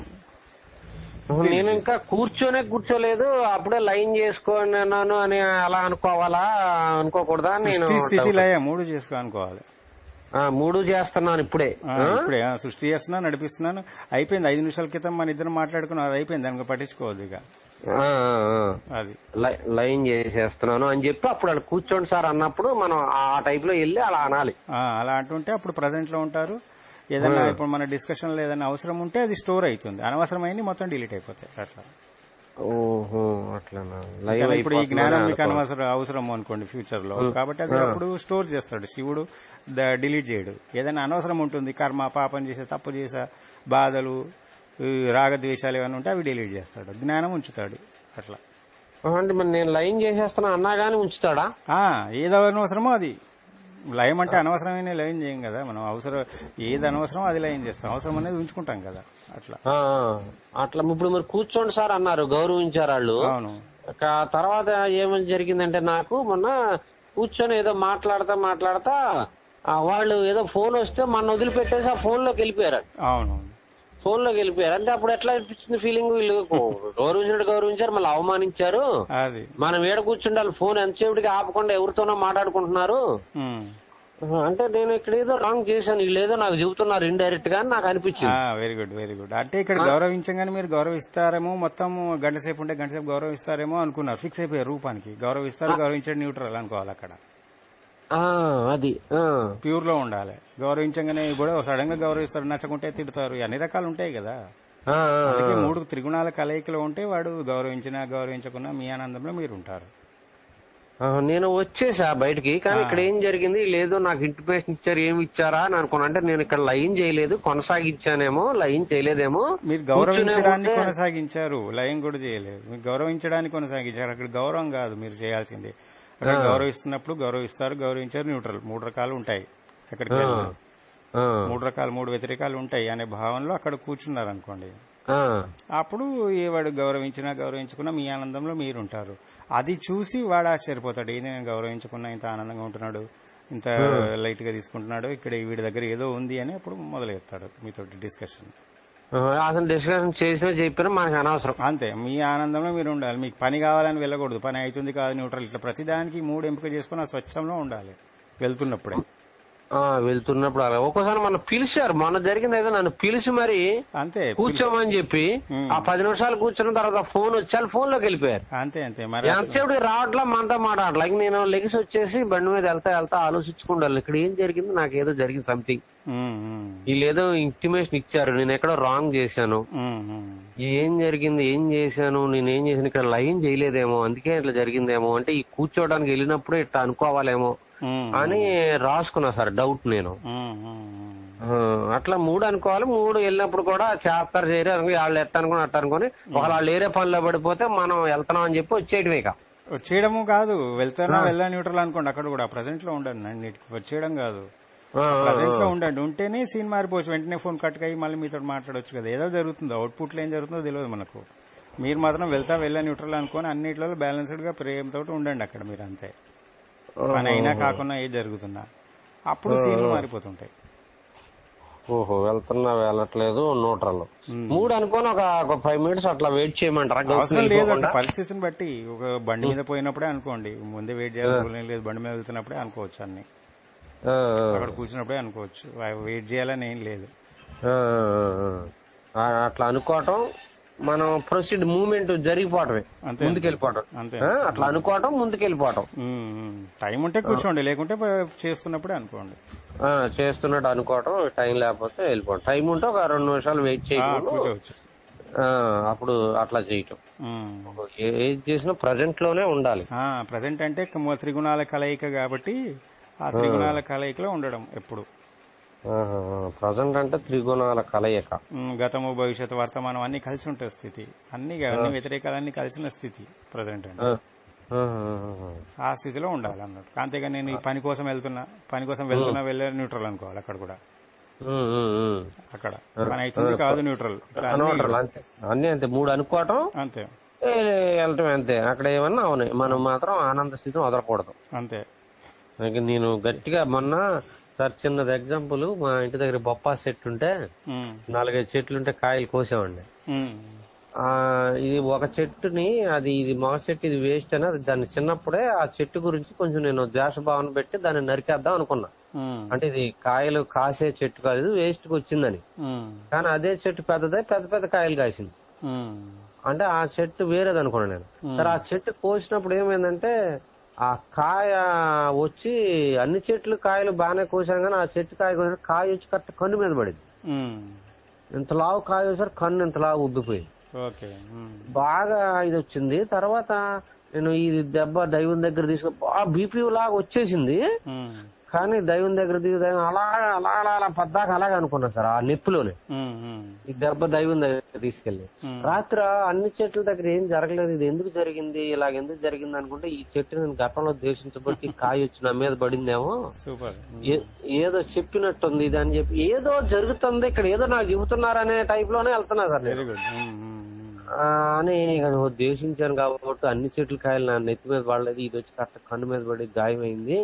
[SPEAKER 1] నేను ఇంకా కూర్చోనే కూర్చోలేదు అప్పుడే లైన్ చేసుకున్నాను అని అలా అనుకోవాలా అనుకోకూడదా నేను
[SPEAKER 2] సృష్టి స్థితి లయ మూడు చేసుకో అనుకోవాలి
[SPEAKER 1] ఆ, మూడు చేస్తున్నాను ఇప్పుడే
[SPEAKER 2] ఆ, ఇప్పుడే ఆ, సృష్టి చేస్తున్నా నడిపిస్తున్నాను అయిపోయింది ఐదు నిమిషాల క్రితం మన ఇద్దరం మాట్లాడుకున్నాం అది అయిపోయింది దానికి పట్టించుకోవద్దు ఇక
[SPEAKER 1] ఆ, ఆ, ఆ.
[SPEAKER 2] అది
[SPEAKER 1] లై- లైన్ చేసేస్తున్నాను అని చెప్పి అప్పుడు వాళ్ళు కూర్చోండి సార్ అన్నప్పుడు మనం ఆ టైప్ లో వెళ్ళి అలా అనాలి
[SPEAKER 2] ఆ, అలా అంటుంటే అప్పుడు ప్రజెంట్ లో ఉంటారు ఏదైనా ఇప్పుడు మన డిస్కషన్ లో ఏదైనా అవసరం ఉంటే అది స్టోర్ అవుతుంది అనవసరమైంది మొత్తం డిలీట్ అయిపోతాయి అట్లా
[SPEAKER 1] ఓహో అట్లనా లైవ్
[SPEAKER 2] కానీ ఇప్పుడు ఈ జ్ఞానం మీకు
[SPEAKER 1] అయిపోతుందని
[SPEAKER 2] అనవసరం అవసరం అనుకోండి ఫ్యూచర్ లో కాబట్టి అది అప్పుడు స్టోర్ చేస్తాడు శివుడు డిలీట్ చేయడు ఏదైనా అనవసరం ఉంటుంది కర్మ పాపం చేసే తప్పు చేసా బాధలు ఈ రాగద్వేషాలు ఏమైనా ఉంటే అవి డిలీట్ చేస్తాడు జ్ఞానం ఉంచుతాడు అట్లా
[SPEAKER 1] అనుకో. అంటే మరి నేను లైన్ చేసేస్తున్నా అన్నా గానీ ఉంచుతాడా
[SPEAKER 2] ఆ ఏది అనవసరమో అది లయం అంటే అనవసరమైన లయం చేయం కదా మనం అవసరం ఏది అనవసరమో అది లయం చేస్తాం అవసరం అనేది ఉంచుకుంటాం కదా అట్లా
[SPEAKER 1] ఆ, ఆ. అట్లా ఇప్పుడు మీరు కూర్చోండి సార్ అన్నారు గౌరవించారు వాళ్ళు
[SPEAKER 2] అవును
[SPEAKER 1] ఇక తర్వాత ఏమని జరిగిందంటే నాకు మొన్న కూర్చొని ఏదో మాట్లాడతా మాట్లాడతా ఆ వాళ్ళు ఏదో ఫోన్ వస్తే మన వదిలిపెట్టేసి ఆ ఫోన్ లోకి వెళ్ళిపోయారు
[SPEAKER 2] అవును
[SPEAKER 1] ఫోన్ లోకి వెళ్ళిపోయారు అంటే అప్పుడు ఎట్లా అనిపించింది ఫీలింగ్ వీళ్ళు గౌరవించినట్టు గౌరవించారు మళ్ళీ అవమానించారు
[SPEAKER 2] అది
[SPEAKER 1] మనం ఏడ కూర్చుండాలి ఫోన్ ఎంతసేపటికి ఆపకుండా ఎవరితోనో మాట్లాడుకుంటున్నారు
[SPEAKER 2] ఉమ్.
[SPEAKER 1] అంటే నేను ఇక్కడ ఏదో రాంగ్ చేశాను వీళ్ళు ఏదో నాకు చెబుతున్నారు ఇండైరెక్ట్ గా అని నాకు అనిపించింది
[SPEAKER 2] వెరీ గుడ్ వెరీ గుడ్ అంటే ఇక్కడ గౌరవించగానే మీరు గౌరవిస్తారేమో మొత్తం గంట సేపు ఉంటే గంట సేపు గౌరవిస్తారేమో అనుకున్నారు ఫిక్స్ అయిపోయారు రూపానికి గౌరవిస్తారు గౌరవించడం న్యూట్రల్ అనుకోవాలి అక్కడ
[SPEAKER 1] ఆ, అది ఆ.
[SPEAKER 2] ప్యూర్ లో ఉండాలి గౌరవించగానే ఇప్పుడు సడన్ గా గౌరవిస్తారు నచ్చకుంటే తిడతారు అన్ని రకాలు ఉంటాయి కదా
[SPEAKER 1] ఆ, ఆ,
[SPEAKER 2] అందుకే మూడు త్రిగుణాల కలయికలో ఉంటే వాడు గౌరవించినా గౌరవించకున్నా మీ ఆనందంలో మీరు ఉంటారు
[SPEAKER 1] ఆ, నేను వచ్చేసా బయటికి కానీ ఇక్కడ ఏం జరిగింది లేదో నాకు ఇంటిమేషన్ ఇచ్చారు ఏమి ఇచ్చారా అని అనుకున్నా అంటే నేను ఇక్కడ లైన్ చేయలేదు కొనసాగించానేమో లైన్ చేయలేదేమో
[SPEAKER 2] మీరు గౌరవించడానికి
[SPEAKER 1] కూర్చునే ఉంటే-
[SPEAKER 2] కొనసాగించారు లయం కూడా చేయలేదు మీరు గౌరవించడానికి కొనసాగించారు అక్కడ గౌరవం కాదు మీరు చేయాల్సింది అక్కడ గౌరవిస్తున్నప్పుడు గౌరవిస్తారు గౌరవించారు న్యూట్రల్ మూడు రకాలు ఉంటాయి ఎక్కడికి వెళ్ళినా.
[SPEAKER 1] ఆ,
[SPEAKER 2] మూడు రకాలు మూడు వ్యతిరేకాలు ఉంటాయి అనే భావనలో అక్కడ కూర్చున్నారు అనుకోండి
[SPEAKER 1] ఆ,
[SPEAKER 2] అప్పుడు ఏ వాడు గౌరవించినా గౌరవించుకున్నా మీ ఆనందంలో మీరు ఉంటారు అది చూసి వాడు ఆశ్చర్యపోతాడు ఏంది నేను గౌరవించుకున్నా ఇంత ఆనందంగా ఉంటున్నాడు ఇంత లైట్ గా తీసుకుంటున్నాడు ఇక్కడ వీడి దగ్గర ఏదో ఉంది అని అప్పుడు మొదలెడతాడు మీతో డిస్కషన్
[SPEAKER 1] ఆ, అసలు డిస్కషన్ చేసినా చెప్పినా మనకు అనవసరం
[SPEAKER 2] అంతే మీ ఆనందంలో మీరు ఉండాలి మీకు పని కావాలని వెళ్ళకూడదు పని అవుతుంది కాదు న్యూట్రల్ ఇట్లా ప్రతిదానికి మూడు ఎంపిక చేసుకుని ఆ స్వచ్ఛంలో ఉండాలి వెళ్తున్నప్పుడే
[SPEAKER 1] ఆ, వెళ్తున్నప్పుడు అలా ఒక్కోసారి మన పిలిచారు మొన్న జరిగింది ఏదో నన్ను పిలిచి మరి
[SPEAKER 2] అంతే
[SPEAKER 1] కూర్చోమని చెప్పి
[SPEAKER 2] ఉమ్.
[SPEAKER 1] ఆ పది నిమిషాలు కూర్చున్న తర్వాత ఫోన్ వచ్చి వాళ్ళు ఫోన్ లోకి వెళ్ళిపోయారు
[SPEAKER 2] అంతే అంతే మరి
[SPEAKER 1] ఎంతసేపు రావట్లా మనతో మాట్లాడలే ఇంక నేను లెగిసి వచ్చేసి బండి మీద వెళ్తా వెళ్తా ఆలోచించుకుంటాను ఇక్కడ ఏం జరిగింది నాకు ఏదో జరిగింది సంథింగ్
[SPEAKER 2] ఉమ్, ఉమ్,
[SPEAKER 1] వీళ్ళు ఏదో ఇంటిమేషన్ ఇచ్చారు నేను ఎక్కడో రాంగ్ చేశాను
[SPEAKER 2] ఉమ్, ఉమ్.
[SPEAKER 1] ఏం జరిగింది ఏం చేశాను నేను ఏం చేశాను ఇక్కడ లైన్ చేయలేదేమో అందుకే ఇట్లా జరిగిందేమో అంటే ఈ కూర్చోవడానికి వెళ్ళినప్పుడు ఇట్లా అనుకోవాలేమో
[SPEAKER 2] ఉమ్,
[SPEAKER 1] అని రాసుకున్నా సార్ డౌట్ నేను
[SPEAKER 2] ఉమ్, ఉమ్, ఉమ్.
[SPEAKER 1] ఆ, అట్లా మూడు అనుకోవాలి మూడు వెళ్ళినప్పుడు కూడా చేస్తారు చేయరు అనుకో వాళ్ళు ఎట్ట అనుకుని అట్ట అనుకుని ఒకవేళ వాళ్ళు వేరే పనిలో పడిపోతే మనం వెళ్తున్నాం అని చెప్పి వచ్చేయటమే ఇక
[SPEAKER 2] వచ్చేయడము కాదు వెళ్తానా వెళ్ళా న్యూట్రల్ అనుకోండి అక్కడ కూడా ప్రజెంట్ లో ఉండండి అన్నిటికీ వచ్చేయడం కాదు
[SPEAKER 1] ఆ, ఆ,
[SPEAKER 2] ప్రజెంట్ లో ఉండండి ఉంటేనే సీన్ మారిపోవచ్చు వెంటనే ఫోన్ కట్ అయ్యి మళ్ళీ మీతో మాట్లాడొచ్చు కదా ఏదో జరుగుతుందో అవుట్పుట్ లో ఏం జరుగుతుందో తెలియదు మనకు మీరు మాత్రం వెళ్తా వెళ్ళా న్యూట్రల్ అనుకొని అన్నిట్లో బ్యాలెన్స్డ్ గా ప్రేమతో ఉండండి అక్కడ మీరు అంతే పని అయినా కాకుండా ఏది జరుగుతున్నా అప్పుడు సీన్లు మారిపోతుంటాయి
[SPEAKER 1] ఓహో వెళ్తున్నా వెళ్ళట్లేదు న్యూట్రల్ మూడు అనుకోని ఒక ఒక ఫైవ్ మినిట్స్ అట్లా వెయిట్ చేయమంటారా గొంతు
[SPEAKER 2] అవసరం లేదు
[SPEAKER 1] వెళ్ళిపోకుండా?
[SPEAKER 2] ఒక పరిస్థితిని బట్టి ఒక బండి మీద పోయినప్పుడే అనుకోండి ముందే వెయిట్ చేయాలని లేదు బండి మీద వెళ్తున్నప్పుడే అనుకోవచ్చు అన్ని
[SPEAKER 1] ఆ, ఆ,
[SPEAKER 2] అక్కడ కూర్చున్నప్పుడే అనుకోవచ్చు వెయిట్ చేయాలని ఏం లేదు
[SPEAKER 1] ఆ, ఆ, ఆ. అట్లా అనుకోవటం మనం ప్రొసీడ్ మూమెంట్ జరిగిపోవటమే
[SPEAKER 2] అంతే.
[SPEAKER 1] ముందుకు వెళ్ళిపోవటం
[SPEAKER 2] అంతే
[SPEAKER 1] ఆ, అట్లా అనుకోవటం ముందుకు వెళ్ళిపోవటం
[SPEAKER 2] ఉమ్, ఉమ్. టైం ఉంటే కూర్చోండి లేకుంటే ప- చేస్తున్నప్పుడే అనుకోండి
[SPEAKER 1] ఆ, చేస్తున్నట్టు అనుకోవటం టైం లేకపోతే వెళ్ళిపోవడం టైం ఉంటే ఒక రెండు నిమిషాలు వెయిట్
[SPEAKER 2] ఆ,
[SPEAKER 1] చేయకూడదు
[SPEAKER 2] కూర్చోవచ్చు
[SPEAKER 1] ఆ, అప్పుడు అట్లా చేయటం
[SPEAKER 2] ఉమ్.
[SPEAKER 1] ఏ- ఏది చేసినా ప్రజెంట్ లోనే ఉండాలి
[SPEAKER 2] ఆ, ప్రజెంట్ అంటే క- త్రిగుణాల కలయిక కాబట్టి ఆ త్రిగుణాల కలయికలో ఉండడం ఎప్పుడు
[SPEAKER 1] ప్రజెంట్ అంటే త్రిగుణాల కలయిక
[SPEAKER 2] ఉమ్, గతము భవిష్యత్తు వర్తమానం అన్ని కలిసి ఉంటే స్థితి అన్ని అన్ని వ్యతిరేకాలన్నీ కలిసిన స్థితి ప్రజెంట్ అంటే
[SPEAKER 1] ఆ, ఆ, ఆ,
[SPEAKER 2] ఆ స్థితిలో ఉండాలి అన్నట్టు అంతేగాని నేను ఈ పని కోసం వెళ్తున్నా పని కోసం వెళ్తున్నా వెళ్ళే న్యూట్రల్ అనుకోవాలి అక్కడ కూడా
[SPEAKER 1] ఉమ్, ఉమ్, ఉమ్.
[SPEAKER 2] అక్కడ పని అవుతుంది కాదు న్యూట్రల్ ఇట్లా అన్ని-
[SPEAKER 1] అనవసరం, అంతే అన్ని అంతే మూడు అనుకోవటం
[SPEAKER 2] అంతే
[SPEAKER 1] ఏ, వెళ్ళటం అంతే అక్కడ ఏమన్నా అవును మనం మాత్రం ఆనంద స్థితిని వదలకూడదు
[SPEAKER 2] అంతే
[SPEAKER 1] ఇంక నేను గట్టిగా మొన్న సార్ చిన్నది ఎగ్జాంపుల్ మా ఇంటి దగ్గర బొప్పా చెట్టు ఉంటే
[SPEAKER 2] ఉమ్,
[SPEAKER 1] నాలుగైదు చెట్లు ఉంటే కాయలు కోసామండి
[SPEAKER 2] ఉమ్,
[SPEAKER 1] ఆ ఇది ఒక చెట్టుని అది ఇది మగ చెట్టు ఇది వేస్ట్ అని అది దాన్ని చిన్నప్పుడే ఆ చెట్టు గురించి కొంచెం నేను ద్వేష భావన పెట్టి దాన్ని నరికేద్దాం అనుకున్నా
[SPEAKER 2] ఉమ్,
[SPEAKER 1] అంటే ఇది కాయలు కాసే చెట్టు కాదు ఇది వేస్ట్ కి వచ్చిందని
[SPEAKER 2] ఉమ్,
[SPEAKER 1] కానీ అదే చెట్టు పెద్దదే పెద్ద పెద్ద కాయలు కాసింది
[SPEAKER 2] ఉమ్,
[SPEAKER 1] అంటే ఆ చెట్టు వేరేది అనుకున్నాను నేను సరే ఆ చెట్టు కోసినప్పుడు ఏమైందంటే ఆ కాయ వచ్చి అన్ని చెట్లు కాయలు బాగానే కోసాం కానీ ఆ చెట్టు కాయ కోసిన కాయ వచ్చి కరెక్ట్ కన్ను మీద పడింది
[SPEAKER 2] ఉమ్.
[SPEAKER 1] ఇంత లావు కాయ వచ్చారు కన్ను ఇంత లావు ఉబ్బిపోయింది
[SPEAKER 2] ఓకే ఉమ్,
[SPEAKER 1] బాగా ఇది వచ్చింది తర్వాత నేను ఈ దెబ్బ దైవం దగ్గర తీసుకుని బాగా బీపీ లాగా వచ్చేసింది
[SPEAKER 2] ఉమ్,
[SPEAKER 1] కానీ దైవం దగ్గర దిగు అలా అలా అలా అలా పద్దాక అలాగే అనుకున్నా సార్ ఆ నొప్పిలోనే
[SPEAKER 2] ఉమ్, ఉమ్,
[SPEAKER 1] ఈ దెబ్బ దైవం దగ్గర తీసుకెళ్లి రాత్రి అన్ని చెట్ల దగ్గర ఏం జరగలేదు ఇది ఎందుకు జరిగింది ఇలాగ ఎందుకు జరిగింది అనుకుంటే ఈ చెట్టు నేను గతంలో ద్వేషించబట్టి కాయ వచ్చి నా మీద పడిందేమో
[SPEAKER 2] సూపర్
[SPEAKER 1] ఏ- ఏదో చెప్పినట్టుంది ఇది అని చెప్పి ఏదో జరుగుతుంది ఇక్కడ ఏదో నాకు చెబుతున్నారనే టైప్ లోనే వెళ్తున్నా సార్ నేను
[SPEAKER 2] వెరీ గుడ్ ఉమ్, ఉమ్, ఉమ్.
[SPEAKER 1] ఆ, అని ఇక ఓ ద్వేషించాను కాబట్టి అన్ని చెట్ల కాయలు నా నెత్తి మీద పడలేదు ఇది వచ్చి కరెక్ట్ కన్ను మీద పడి గాయమైంది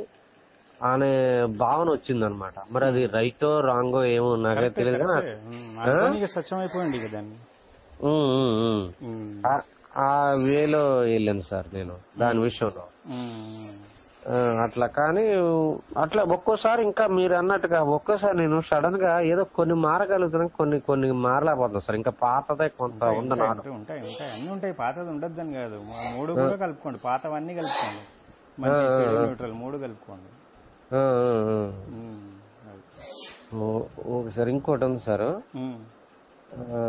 [SPEAKER 1] అనే భావన వచ్చింది అనమాట మరి అది రైటో రాంగో ఏమో నాకైతే తెలియదు కానీ
[SPEAKER 2] అదే, ఉమ్, అనుకోని ఇక స్వచ్ఛమైపోయింది ఇక దాన్ని
[SPEAKER 1] ఉమ్, ఉమ్, ఉమ్.
[SPEAKER 2] ఉమ్,
[SPEAKER 1] ఆ- ఆ వేలో వెళ్ళాను సార్ నేను దాని విషయంలో
[SPEAKER 2] ఉమ్,
[SPEAKER 1] ఆ, అట్లా కానీ అట్లా ఒక్కోసారి ఇంకా మీరు అన్నట్టుగా ఒక్కోసారి నేను సడన్ గా ఏదో కొన్ని మారగలుగుతున్నాను కొన్ని కొన్ని మారలేకపోతున్నాను సార్ ఇంకా పాతదే కొంత ఉంది నాడు
[SPEAKER 2] ఉంటాయి ఉంటాయి ఉంటాయి అన్ని ఉంటాయి పాతది ఉండొద్దని కాదు మా మూడు కూడా కలుపుకోండి పాతవన్నీ కలుపుకోండి మంచి చెడు న్యూట్రల్ మూడు కలుపుకోండి
[SPEAKER 1] ఆ, ఆ, ఆ.
[SPEAKER 2] ఉమ్, అది.
[SPEAKER 1] ఓ- ఒకసారి ఇంకోటి ఉంది సార్
[SPEAKER 2] ఉమ్,
[SPEAKER 1] ఆ,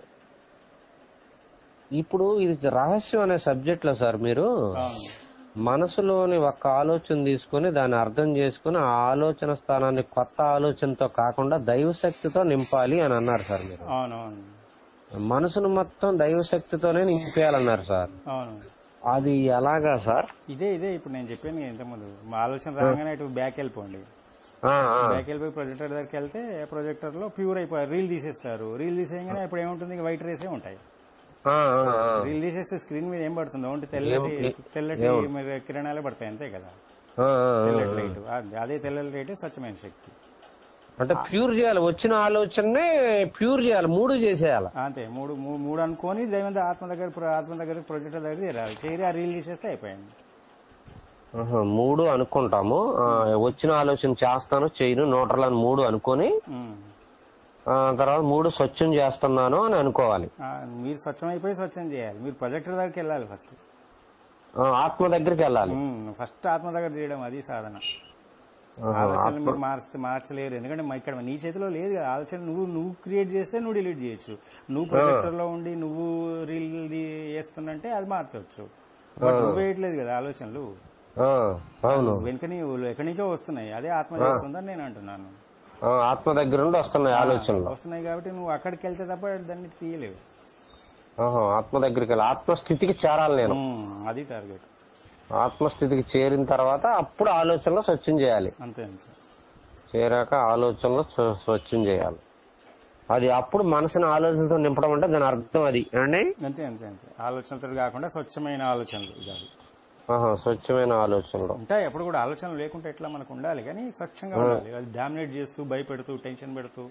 [SPEAKER 1] ఇప్పుడు ఇది రహస్యం అనే సబ్జెక్ట్ లో సార్ మీరు
[SPEAKER 2] అవును
[SPEAKER 1] మనసులోని ఒక్క ఆలోచన తీసుకుని దాన్ని అర్థం చేసుకుని ఆ ఆలోచన స్థానాన్ని కొత్త ఆలోచనతో కాకుండా దైవశక్తితో నింపాలి అని అన్నారు సార్ మీరు
[SPEAKER 2] అవునవును
[SPEAKER 1] మనసును మొత్తం దైవశక్తితోనే నింపేయాలన్నారు సార్
[SPEAKER 2] అవును
[SPEAKER 1] అది ఎలాగా సార్
[SPEAKER 2] ఇదే ఇదే ఇప్పుడు నేను చెప్పాను ఇంతకుముందు మా ఆలోచన రాగానే ఇటు బ్యాక్ వెళ్ళిపోండి
[SPEAKER 1] ఆ, ఆ,
[SPEAKER 2] బ్యాక్ వెళ్ళిపోయి ప్రొజెక్టర్ దగ్గరికి వెళ్తే ప్రొజెక్టర్ లో ప్యూర్ అయిపోయారు రీల్ తీసేస్తారు రీల్ తీసేయగానే ఇప్పుడు ఏముంటుంది వైట్ రేసే ఉంటాయి
[SPEAKER 1] ఆ, ఆ, ఆ.
[SPEAKER 2] రీల్ తీసేస్తే స్క్రీన్ మీద ఏం పడుతుంది ఓన్లీ తెల్లటి తెల్లటి మరి కిరణాలే పడతాయి అంతే కదా
[SPEAKER 1] ఆ, ఆ, ఆ.
[SPEAKER 2] తెల్లటి లైట్ అదే తెల్లటి లైటే స్వచ్ఛమైన శక్తి
[SPEAKER 1] అంటే ప్యూర్ చేయాలి వచ్చిన ఆలోచననే ప్యూర్ చేయాలి మూడు చేసేయాలి
[SPEAKER 2] అంతే మూడు మూ- మూడు అనుకొని దైవం ఆత్మ దగ్గర ప్ర- ఆత్మ దగ్గర ప్రొజెక్టర్ దగ్గర చేరాలి చేరి ఆ రీల్ తీసేస్తే అయిపోయింది
[SPEAKER 1] ఆహా, మూడు అనుకుంటాము ఆ, వచ్చిన ఆలోచన చేస్తాను చేయను న్యూట్రల్ అని మూడు అనుకొని
[SPEAKER 2] ఉమ్.
[SPEAKER 1] ఆ, తర్వాత మూడు స్వచ్ఛం చేస్తున్నాను అని అనుకోవాలి
[SPEAKER 2] ఆ, మీరు స్వచ్ఛం అయిపోయి స్వచ్ఛం చేయాలి మీరు ప్రొజెక్టర్ దగ్గరికి వెళ్ళాలి ఫస్ట్
[SPEAKER 1] ఆ, ఆత్మ దగ్గరికి వెళ్ళాలి
[SPEAKER 2] ఫస్ట్ ఆత్మ దగ్గర చేయడం అది సాధన
[SPEAKER 1] ఆహా,
[SPEAKER 2] ఆలోచనలు మీరు మార్చి మార్చలేరు ఎందుకంటే మా ఇక్కడ నీ చేతిలో లేదు కదా ఆలోచన నువ్వు నువ్వు క్రియేట్ చేస్తే నువ్వు డిలీట్ చేయొచ్చు నువ్వు ప్రొజెక్టర్ లో ఉండి నువ్వు రీల్ వేస్తున్నంటే అది మార్చవచ్చు బట్ నువ్వు వేయట్లేదు కదా ఆలోచనలు
[SPEAKER 1] ఆ, అవును
[SPEAKER 2] వెనుక నీవు ఎక్కడి నుంచో వస్తున్నాయి అదే ఆత్మ చేస్తుందని నేను అంటున్నాను
[SPEAKER 1] ఆ, ఆత్మ దగ్గర నుండి వస్తున్నాయి ఆలోచనలు
[SPEAKER 2] వస్తున్నాయి కాబట్టి నువ్వు అక్కడికి వెళ్తే తప్ప దాన్ని తీయలేవు
[SPEAKER 1] ఆహా, ఆత్మ దగ్గరికి వెళ్ళి ఆత్మస్థితికి చేరాలి నేను
[SPEAKER 2] ఉమ్, అది టార్గెట్
[SPEAKER 1] ఆత్మస్థితికి చేరిన తర్వాత అప్పుడు ఆలోచనలు స్వచ్ఛం చేయాలి
[SPEAKER 2] అంతే అంతే
[SPEAKER 1] చేరాక ఆలోచనలు స్వ- స్వచ్ఛం చేయాలి అది అప్పుడు మనసుని ఆలోచనతో నింపడం అంటే దాని అర్థం అది అండి
[SPEAKER 2] అంతే అంతే అంతే ఆలోచనలతో కాకుండా స్వచ్ఛమైన ఆలోచనలు ఇది అది
[SPEAKER 1] ఆహా, స్వచ్ఛమైన ఆలోచనలు
[SPEAKER 2] ఉంటాయి ఎప్పుడు కూడా ఆలోచనలు లేకుంటే ఎట్లా మనకు ఉండాలి కానీ స్వచ్ఛంగా ఉండాలి అది డామినేట్ చేస్తూ భయపెడుతూ టెన్షన్ పెడుతూ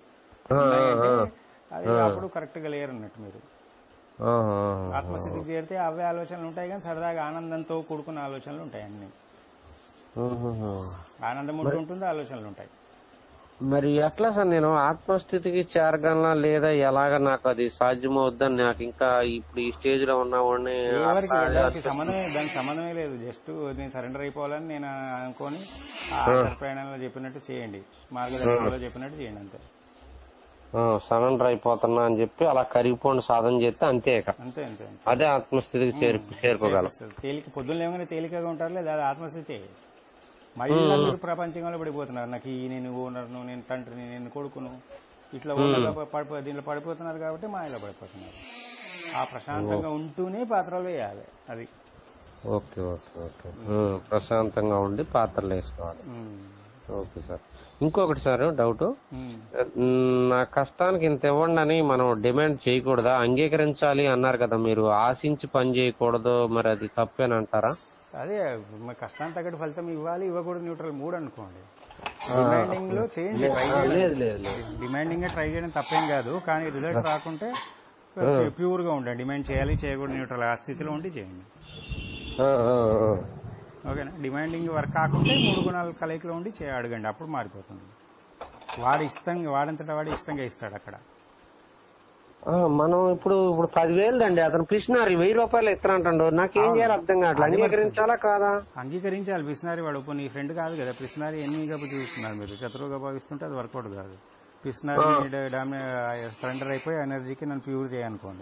[SPEAKER 2] ఉన్నాయంటే అది అప్పుడు కరెక్ట్ గా లేరు అన్నట్టు మీరు
[SPEAKER 1] ఆహా, ఆహా.
[SPEAKER 2] ఆత్మస్థితికి చేరితే అవే ఆలోచనలు ఉంటాయి కానీ సరదాగా ఆనందంతో కూడుకున్న ఆలోచనలు ఉంటాయి అన్ని
[SPEAKER 1] ఆహాహా.
[SPEAKER 2] ఆనందం ఉంటూ ఉంటుంది ఆలోచనలు ఉంటాయి
[SPEAKER 1] మరి ఎట్లా సార్ నేను ఆత్మస్థితికి చేరగలనా లేదా ఎలాగ నాకు అది సాధ్యమవుద్దని నాకు ఇంకా ఇప్పుడు ఈ స్టేజ్ లో ఉన్నవాడిని
[SPEAKER 2] ఎవరికి దానికి సంబంధమే దానికి సంబంధమే లేదు జస్ట్ నేను సరెండర్ అయిపోవాలని నేను అనుకొని ఆ ప్రయాణంలో చెప్పినట్టు చేయండి మార్గదర్శకంలో చెప్పినట్టు చేయండి అంతే
[SPEAKER 1] సరెండర్ అయిపోతున్నా అని చెప్పి అలా కరిగిపోండి సాధన చేస్తే అంతే ఇక
[SPEAKER 2] అంతే అంతే అంతే
[SPEAKER 1] అదే ఆత్మస్థితికి చేరు చేరుకోగలం
[SPEAKER 2] తేలిక పొద్దున్న లేవగానే తేలికగా ఉంటారు లేదా అది ఆత్మస్థితి మళ్ళీ మీరు ప్రపంచంలో పడిపోతున్నారు నాకు ఈ నేను ఓనర్ను నేను తండ్రిని నేను కొడుకును ఇట్లా ఓనర్లో పడిపో దీంట్లో పడిపోతున్నారు కాబట్టి మాయలో పడిపోతున్నారు ఆ ప్రశాంతంగా ఉంటూనే పాత్రలు వేయాలి అది
[SPEAKER 1] ఓకే ఓకే ఓకే ఉమ్, ప్రశాంతంగా ఉండి పాత్రలు వేసుకోవాలి
[SPEAKER 2] ఉమ్.
[SPEAKER 1] ఓకే సార్ ఇంకొకటి సార్ డౌట్
[SPEAKER 2] ఉమ్.
[SPEAKER 1] నా కష్టానికి ఇంత ఇవ్వండి అని మనం డిమాండ్ చేయకూడదా అంగీకరించాలి అన్నారు కదా మీరు ఆశించి పని చేయకూడదు మరి అది తప్పేనంటారా
[SPEAKER 2] అదే మన కష్టానికి తగ్గట్టు ఫలితం ఇవ్వాలి ఇవ్వకూడదు న్యూట్రల్ మూడు అనుకోండి డిమాండింగ్ లో చేయండి ట్రై చేయండి
[SPEAKER 1] లేదు లేదు లేదు
[SPEAKER 2] డిమాండింగ్ ట్రై చేయడం తప్పేం కాదు కానీ రిజల్ట్ రాకుంటే ప్యూర్ గా ఉండండి డిమాండ్ చేయాలి చేయకూడదు న్యూట్రల్ ఆ స్థితిలో ఉండి చేయండి
[SPEAKER 1] ఆ, ఆ, ఆ.
[SPEAKER 2] ఓకేనా డిమాండింగ్ వర్క్ కాకుంటే మూడు గుణాల కలయికలో ఉండి చేయ అడగండి అప్పుడు మారిపోతుంది వాడు ఇష్టంగా వాడంతటా వాడు ఇష్టంగా ఇస్తాడు అక్కడ
[SPEAKER 1] ఆ, మనం ఇప్పుడు ఇప్పుడు పదివేలు అండి అతను పిలిచినారు వెయ్యి రూపాయలు ఇస్తానంటాడు నాకేం చేయాలి అర్థం కావట్లేదు అంగీకరించాలా కాదా
[SPEAKER 2] అంగీకరించాలి పిసినారి వాడు ఇప్పుడు నీ ఫ్రెండ్ కాదు కదా పిసినారి ఎన్ని గబ్బు చూస్తున్నారు మీరు శత్రువుగా భావిస్తుంటే అది వర్కౌట్ కాదు పిసినారి సరెండర్ అయిపోయి ఎనర్జీకి నన్ను ప్యూర్ చేయనుకోండి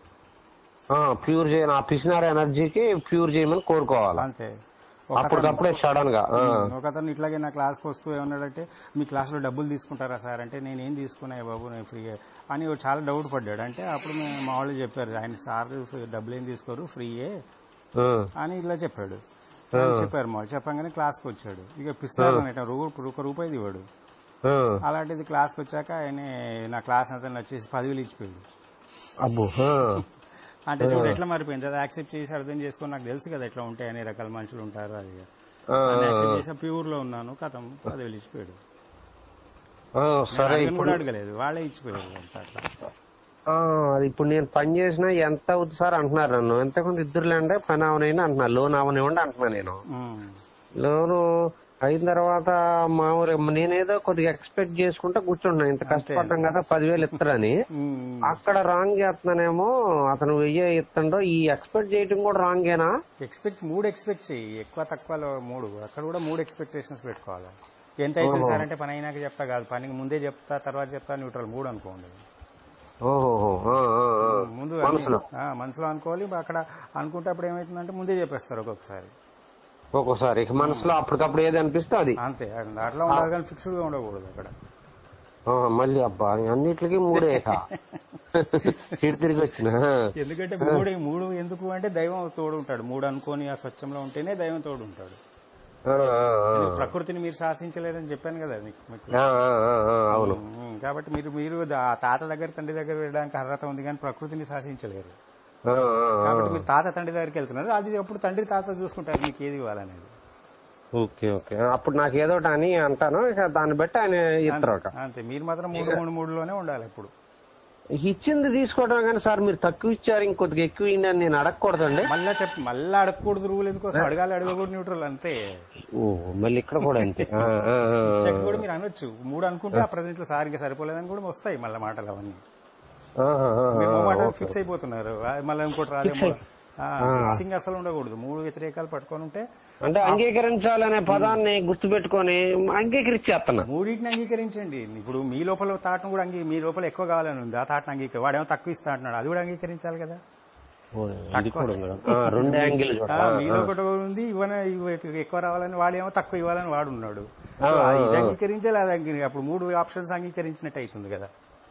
[SPEAKER 1] ప్యూర్ చేయను ఆ పిసినార్ ఎనర్జీకి ప్యూర్ చేయమని కోరుకోవాలి
[SPEAKER 2] అంతే
[SPEAKER 1] అప్పటికప్పుడే సడన్ గా ఆ.
[SPEAKER 2] ఒక అతను ఇట్లాగే నా క్లాస్కి వస్తూ ఏమన్నాడంటే మీ క్లాస్లో డబ్బులు తీసుకుంటారా సార్ అంటే నేను ఏం తీసుకున్నా బాబు నేను ఫ్రీ అని వాడు చాలా డౌట్ పడ్డాడు అంటే అప్పుడు మేము మా వాళ్ళు చెప్పారు ఆయన సార్ డబ్బులు ఏం తీసుకోరు ఫ్రీయే
[SPEAKER 1] ఆ.
[SPEAKER 2] అని ఇట్లా చెప్పాడు అని చెప్పారు మా వాళ్ళు చెప్పగానే క్లాస్కి వచ్చాడు ఇక పిస్తారు అనేట ఒక రూపాయి ఇవ్వడు
[SPEAKER 1] ఆ.
[SPEAKER 2] అలాంటిది క్లాస్కి వచ్చాక ఆయన నా క్లాస్ అంతా వచ్చేసి పదివేలు ఇచ్చిపోయాడు
[SPEAKER 1] అబ్బో ఆ.
[SPEAKER 2] అంటే చూడు ఎట్లా మారిపోయింది అది యాక్సెప్ట్ చేసి అర్థం చేసుకొని నాకు తెలుసు కదా ఎట్లా ఉంటాయి అనే రకాల మనుషులు ఉంటారు అది
[SPEAKER 1] ఆ,
[SPEAKER 2] యాక్సెప్ట్ చేసి ప్యూర్ లో ఉన్నాను కథం పదివేలు ఇచ్చిపోయాడు
[SPEAKER 1] ఆ, సరే
[SPEAKER 2] అడగను
[SPEAKER 1] ఇప్పుడు
[SPEAKER 2] కూడా అడగలేదు వాళ్ళే ఇచ్చిపోయారు కొంచెం అట్లా
[SPEAKER 1] ఆ, అది ఇప్పుడు నేను పని చేసినా ఎంత అవుతుంది సార్ అంటున్నారు నన్ను ఎంతకుంది ఇద్దరులేండే పని అవనైనా అంటున్నారు లోన్ అవనివ్వండి అంటున్నా నేను
[SPEAKER 2] ఉమ్.
[SPEAKER 1] లోను అయిన తర్వాత మామూలు నేనేదో కొద్దిగా ఎక్స్పెక్ట్ చేసుకుంటా కూర్చుంటున్నా ఇంత కష్టపడ్డాం కదా పదివేలు ఇస్తారని
[SPEAKER 2] ఉమ్.
[SPEAKER 1] అక్కడ రాంగ్ చేస్తున్నానేమో అతను వెయ్యి ఇస్తుండో ఈ ఎక్స్పెక్ట్ చేయటం కూడా రాంగేనా
[SPEAKER 2] ఎక్స్పెక్ట్ మూడు ఎక్స్పెక్ట్ చెయ్యి ఎక్కువ తక్కువలో మూడు అక్కడ కూడా మూడు ఎక్స్పెక్టేషన్స్ పెట్టుకోవాలి ఎంత అవుతుంది సార్ అంటే పని అయినాక చెప్తా కాదు పనికి ముందే చెప్తా తర్వాత చెప్తా న్యూట్రల్ మూడు అనుకోండి
[SPEAKER 1] ఓహో
[SPEAKER 2] ముందు
[SPEAKER 1] మనసులో.
[SPEAKER 2] ఆ, మనసులో అనుకోవాలి అక్కడ అనుకుంటే అప్పుడు ఏమవుతుందంటే ముందే చెప్పేస్తారు ఒక్కొక్కసారి
[SPEAKER 1] ఒక్కోసారి ఇక మనసులో అప్పటికప్పుడు ఏది అనిపిస్తే అది
[SPEAKER 2] అంతే అట్లా ఉండాలి కానీ ఫిక్స్డ్ గా ఉండకూడదు అక్కడ
[SPEAKER 1] ఆ, మళ్ళీ అబ్బా అన్నిటికీ మూడే ఇక ఇటు తిరిగి వచ్చిన
[SPEAKER 2] ఎందుకంటే మూడు మూడు ఎందుకు అంటే దైవం తోడు ఉంటాడు మూడు అనుకోని ఆ స్వచ్ఛంలో ఉంటేనే దైవం తోడు ఉంటాడు
[SPEAKER 1] ఆ, ఆ, ఆ.
[SPEAKER 2] ప్రకృతిని మీరు శాసించలేరని చెప్పాను కదా మీకు మీకు.
[SPEAKER 1] ఆ, ఆ, ఆ, ఆ, అవును
[SPEAKER 2] ఉమ్, కాబట్టి మీరు మీరు ఆ తాత దగ్గర తండ్రి దగ్గర వెళ్ళడానికి అర్హత ఉంది కానీ ప్రకృతిని శాసించలేరు
[SPEAKER 1] ఆ, ఆ, ఆ.
[SPEAKER 2] కాబట్టి మీరు తాత తండ్రి దగ్గరికి వెళ్తున్నారు అది అప్పుడు తండ్రి తాత చూసుకుంటారు మీకు ఏది ఇవ్వాలనేది
[SPEAKER 1] ఓకే ఓకే అప్పుడు నాకు ఏదో ఒకటి అని అంటాను ఇక దాన్ని బట్టి ఆయన ఇస్తారు
[SPEAKER 2] అంతే మీరు మాత్రం మూడు మూడు మూడులోనే ఉండాలి ఎప్పుడు
[SPEAKER 1] ఇచ్చింది తీసుకోవడం కానీ సార్ మీరు తక్కువ ఇచ్చారు ఇంకొద్దిగా ఎక్కువ ఇయ్యండి అని నేను అడగకూడదండి
[SPEAKER 2] మళ్ళా చెప్పి మళ్ళీ అడగకూడదు రూల్ ఎందుకు అడగాలి అడగకూడదు న్యూట్రల్ అంతే
[SPEAKER 1] ఓ మళ్ళీ ఇక్కడ కూడా అంతే ఆ, ఆ, ఆ, ఆ.
[SPEAKER 2] చెక్ కూడా మీరు అనొచ్చు మూడు అనుకుంటే ఆ ప్రజెంట్ లో సారిగా సరిపోలేదని కూడా వస్తాయి మళ్ళీ మాటలు అవన్నీ
[SPEAKER 1] ఆహా, ఆ,
[SPEAKER 2] మీరు
[SPEAKER 1] ఆ,
[SPEAKER 2] ఓ మాట
[SPEAKER 1] ఓకే.
[SPEAKER 2] ఫిక్స్ అయిపోతున్నారు ఆ, మళ్ళీ ఇంకోటి రాదేమో ఫిక్సింగ్ అసలు ఉండకూడదు మూడు వ్యతిరేకాలు పట్టుకొని ఉంటే
[SPEAKER 1] అంటే అంగీకరించాలనే పదాన్ని గుర్తుపెట్టుకొని అంగీకరించేస్తున్నా
[SPEAKER 2] మూడింటిని అంగీకరించండి ఇప్పుడు మీ లోపల తాటను కూడా అంగీ మీ లోపల ఎక్కువ కావాలని ఉంది ఆ తాటను అంగీకరి వాడేమో తక్కువ ఇస్తా అంటున్నాడు అది కూడా అంగీకరించాలి కదా
[SPEAKER 1] ఓ, ఇది కూడా ఉంది కదా. ఆ, రెండు యాంగిల్
[SPEAKER 2] ఆ, మీలో ఒకటి ఉంది ఇవ్వన ఇవ్వ- ఎక్కువ రావాలని వాడేమో తక్కువ ఇవ్వాలని వాడు ఉన్నాడు సో
[SPEAKER 1] ఆ, ఆ,
[SPEAKER 2] ఇది
[SPEAKER 1] ఆ.
[SPEAKER 2] అంగీకరించాలి అది అంగీ- అప్పుడు మూడు ఆప్షన్స్ అంగీకరించినట్టు అవుతుంది కదా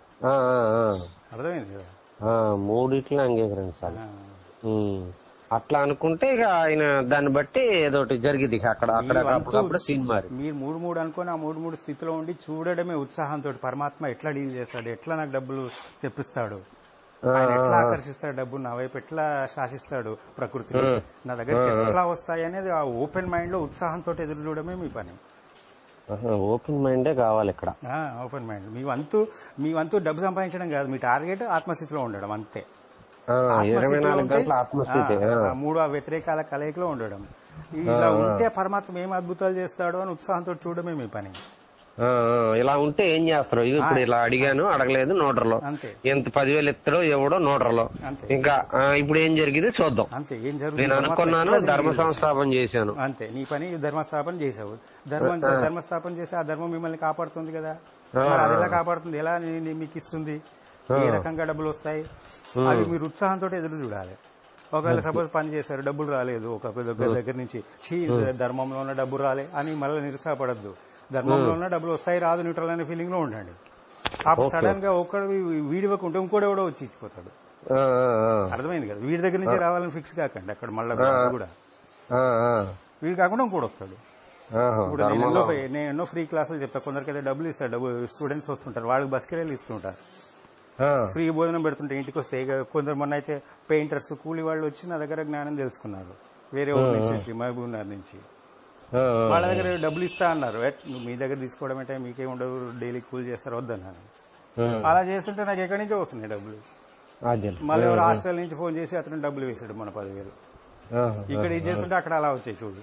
[SPEAKER 2] అర్థమైంది కదా
[SPEAKER 1] మూడిట్లని అంగీకరించాలి
[SPEAKER 2] ఆ.
[SPEAKER 1] ఉమ్. అట్లా అనుకుంటే ఇక ఆయన దాన్ని బట్టి ఏదో ఒకటి జరిగింది ఇక అక్కడ అక్కడ
[SPEAKER 2] మీ వంతు
[SPEAKER 1] అప్పుడు సీన్ మారి
[SPEAKER 2] మీరు మూడు మూడు అనుకొని ఆ మూడు మూడు స్థితిలో ఉండి చూడడమే ఉత్సాహంతో పరమాత్మ ఎట్లా డీల్ చేస్తాడు ఎట్లా నాకు డబ్బులు తెప్పిస్తాడు ఆయన ఎట్లా ఆకర్షిస్తాడు డబ్బు నా వైపు ఎట్లా శాసిస్తాడు ప్రకృతి నా దగ్గరికి ఎట్లా వస్తాయి అనేది ఆ ఓపెన్ మైండ్ లో ఉత్సాహంతో ఎదురు చూడడమే మీ పని
[SPEAKER 1] ఓపెన్ మైండే కావాలి ఇక్కడ
[SPEAKER 2] ఓపెన్ మైండ్ మీ వంతు మీ వంతు డబ్బు సంపాదించడం కాదు మీ టార్గెట్ ఆత్మస్థితిలో ఉండడం అంతే
[SPEAKER 1] ఆ, ఇరవై
[SPEAKER 2] ఆత్మస్థితిలో
[SPEAKER 1] నాలుగు
[SPEAKER 2] ఉంటే-
[SPEAKER 1] గంటల ఆత్మస్థితి
[SPEAKER 2] ఆ,
[SPEAKER 1] ఆ.
[SPEAKER 2] ఆ మూడు ఆ వ్యతిరేకాల కలయికలో ఉండడం ఇలా ఉంటే పరమాత్మ ఏం అద్భుతాలు చేస్తాడు అని ఉత్సాహంతో చూడడమే మీ పని
[SPEAKER 1] ఆ, ఆ, ఇలా ఉంటే ఏం చేస్తారు ఇగో ఇప్పుడు ఇలా అడిగాను అడగలేదు నోటర్లో
[SPEAKER 2] అంతే
[SPEAKER 1] ఎంత పదివేలు ఎత్తాడో ఎవడో నోటర్లో
[SPEAKER 2] అంతే
[SPEAKER 1] ఇంకా ఆ, ఇప్పుడు ఏం జరిగింది చూద్దాం
[SPEAKER 2] అంతే ఏం జరుగుతుంది
[SPEAKER 1] నేను
[SPEAKER 2] పరమాత్మ
[SPEAKER 1] అనుకున్నాను
[SPEAKER 2] ఎట్లా
[SPEAKER 1] ధర్మ
[SPEAKER 2] తెలియజేస్తాడు?
[SPEAKER 1] సంస్థాపన చేశాను
[SPEAKER 2] అంతే నీ పని ధర్మస్థాపన చేసావు ధర్మం ధర్మస్థాపన చేస్తే ఆ ధర్మం మిమ్మల్ని కాపాడుతుంది కదా మరి అది ఎలా కాపాడుతుంది ఎలా నీ- నీ- మీకు ఇస్తుంది ఏ రకంగా డబ్బులు వస్తాయి అవి మీరు ఉత్సాహంతో ఎదురు చూడాలి ఒకవేళ సపోజ్ పని చేశారు డబ్బులు రాలేదు ఒక దగ్గర దగ్గర నుంచి చీ ధర్మంలో ఉన్న డబ్బు రాలే అని మళ్ళీ నిరుత్సాహపడద్దు ధర్మంలో ఉన్న డబ్బులు వస్తాయి రాదు న్యూట్రల్ అనే ఫీలింగ్ లో ఉండండి అప్పుడు సడన్ గా ఒక్కడు వీడివ్వకుంటే ఇంకోటి ఎవడో వచ్చి ఇచ్చిపోతాడు
[SPEAKER 1] ఆ, ఆ, ఆ.
[SPEAKER 2] అర్థమైంది కదా వీడి దగ్గర నుంచి రావాలని ఫిక్స్ కాకండి అక్కడ మళ్ళీ కూడా
[SPEAKER 1] ఆ, ఆ.
[SPEAKER 2] వీడు కాకుండా ఇంకోటి వస్తాడు
[SPEAKER 1] ఆహా,
[SPEAKER 2] ఇప్పుడు నేను
[SPEAKER 1] ధర్మంలో
[SPEAKER 2] ఎన్నో నేను ఎన్నో ఫ్రీ క్లాసులు చెప్తా కొందరికైతే డబ్బులు ఇస్తాడు డబ్బు స్టూడెంట్స్ వస్తుంటారు వాళ్ళకి బస్ కిరాయిలు ఇస్తుంటారు
[SPEAKER 1] ఆ,
[SPEAKER 2] ఫ్రీ భోజనం పెడుతుంటే ఇంటికి వస్తే ఇక కొందరు మొన్న అయితే పెయింటర్స్ కూలి వాళ్ళు వచ్చి నా దగ్గర జ్ఞానం తెలుసుకున్నారు వేరే ఊరు నుంచి వచ్చి మహబూబ్ నగర్ నుంచి
[SPEAKER 1] ఆ,
[SPEAKER 2] వాళ్ళ దగ్గర డబ్బులు ఇస్తా అన్నారు ఎట్ నువ్వు మీ దగ్గర తీసుకోవడం అంటే మీకేం ఉండదు డైలీ కూలి చేస్తారు వద్దన్నాను
[SPEAKER 1] ఆ,
[SPEAKER 2] అలా చేస్తుంటే నాకు ఎక్కడి నుంచో వస్తున్నాయి డబ్బులు
[SPEAKER 1] అదే
[SPEAKER 2] మళ్ళీ ఎవరు హాస్టల్ నుంచి ఫోన్ చేసి అతను డబ్బులు వేసాడు మన పదివేలు
[SPEAKER 1] ఆహా,
[SPEAKER 2] ఇక్కడ ఇది చేస్తుంటే అక్కడ అలా వచ్చాయి చూడు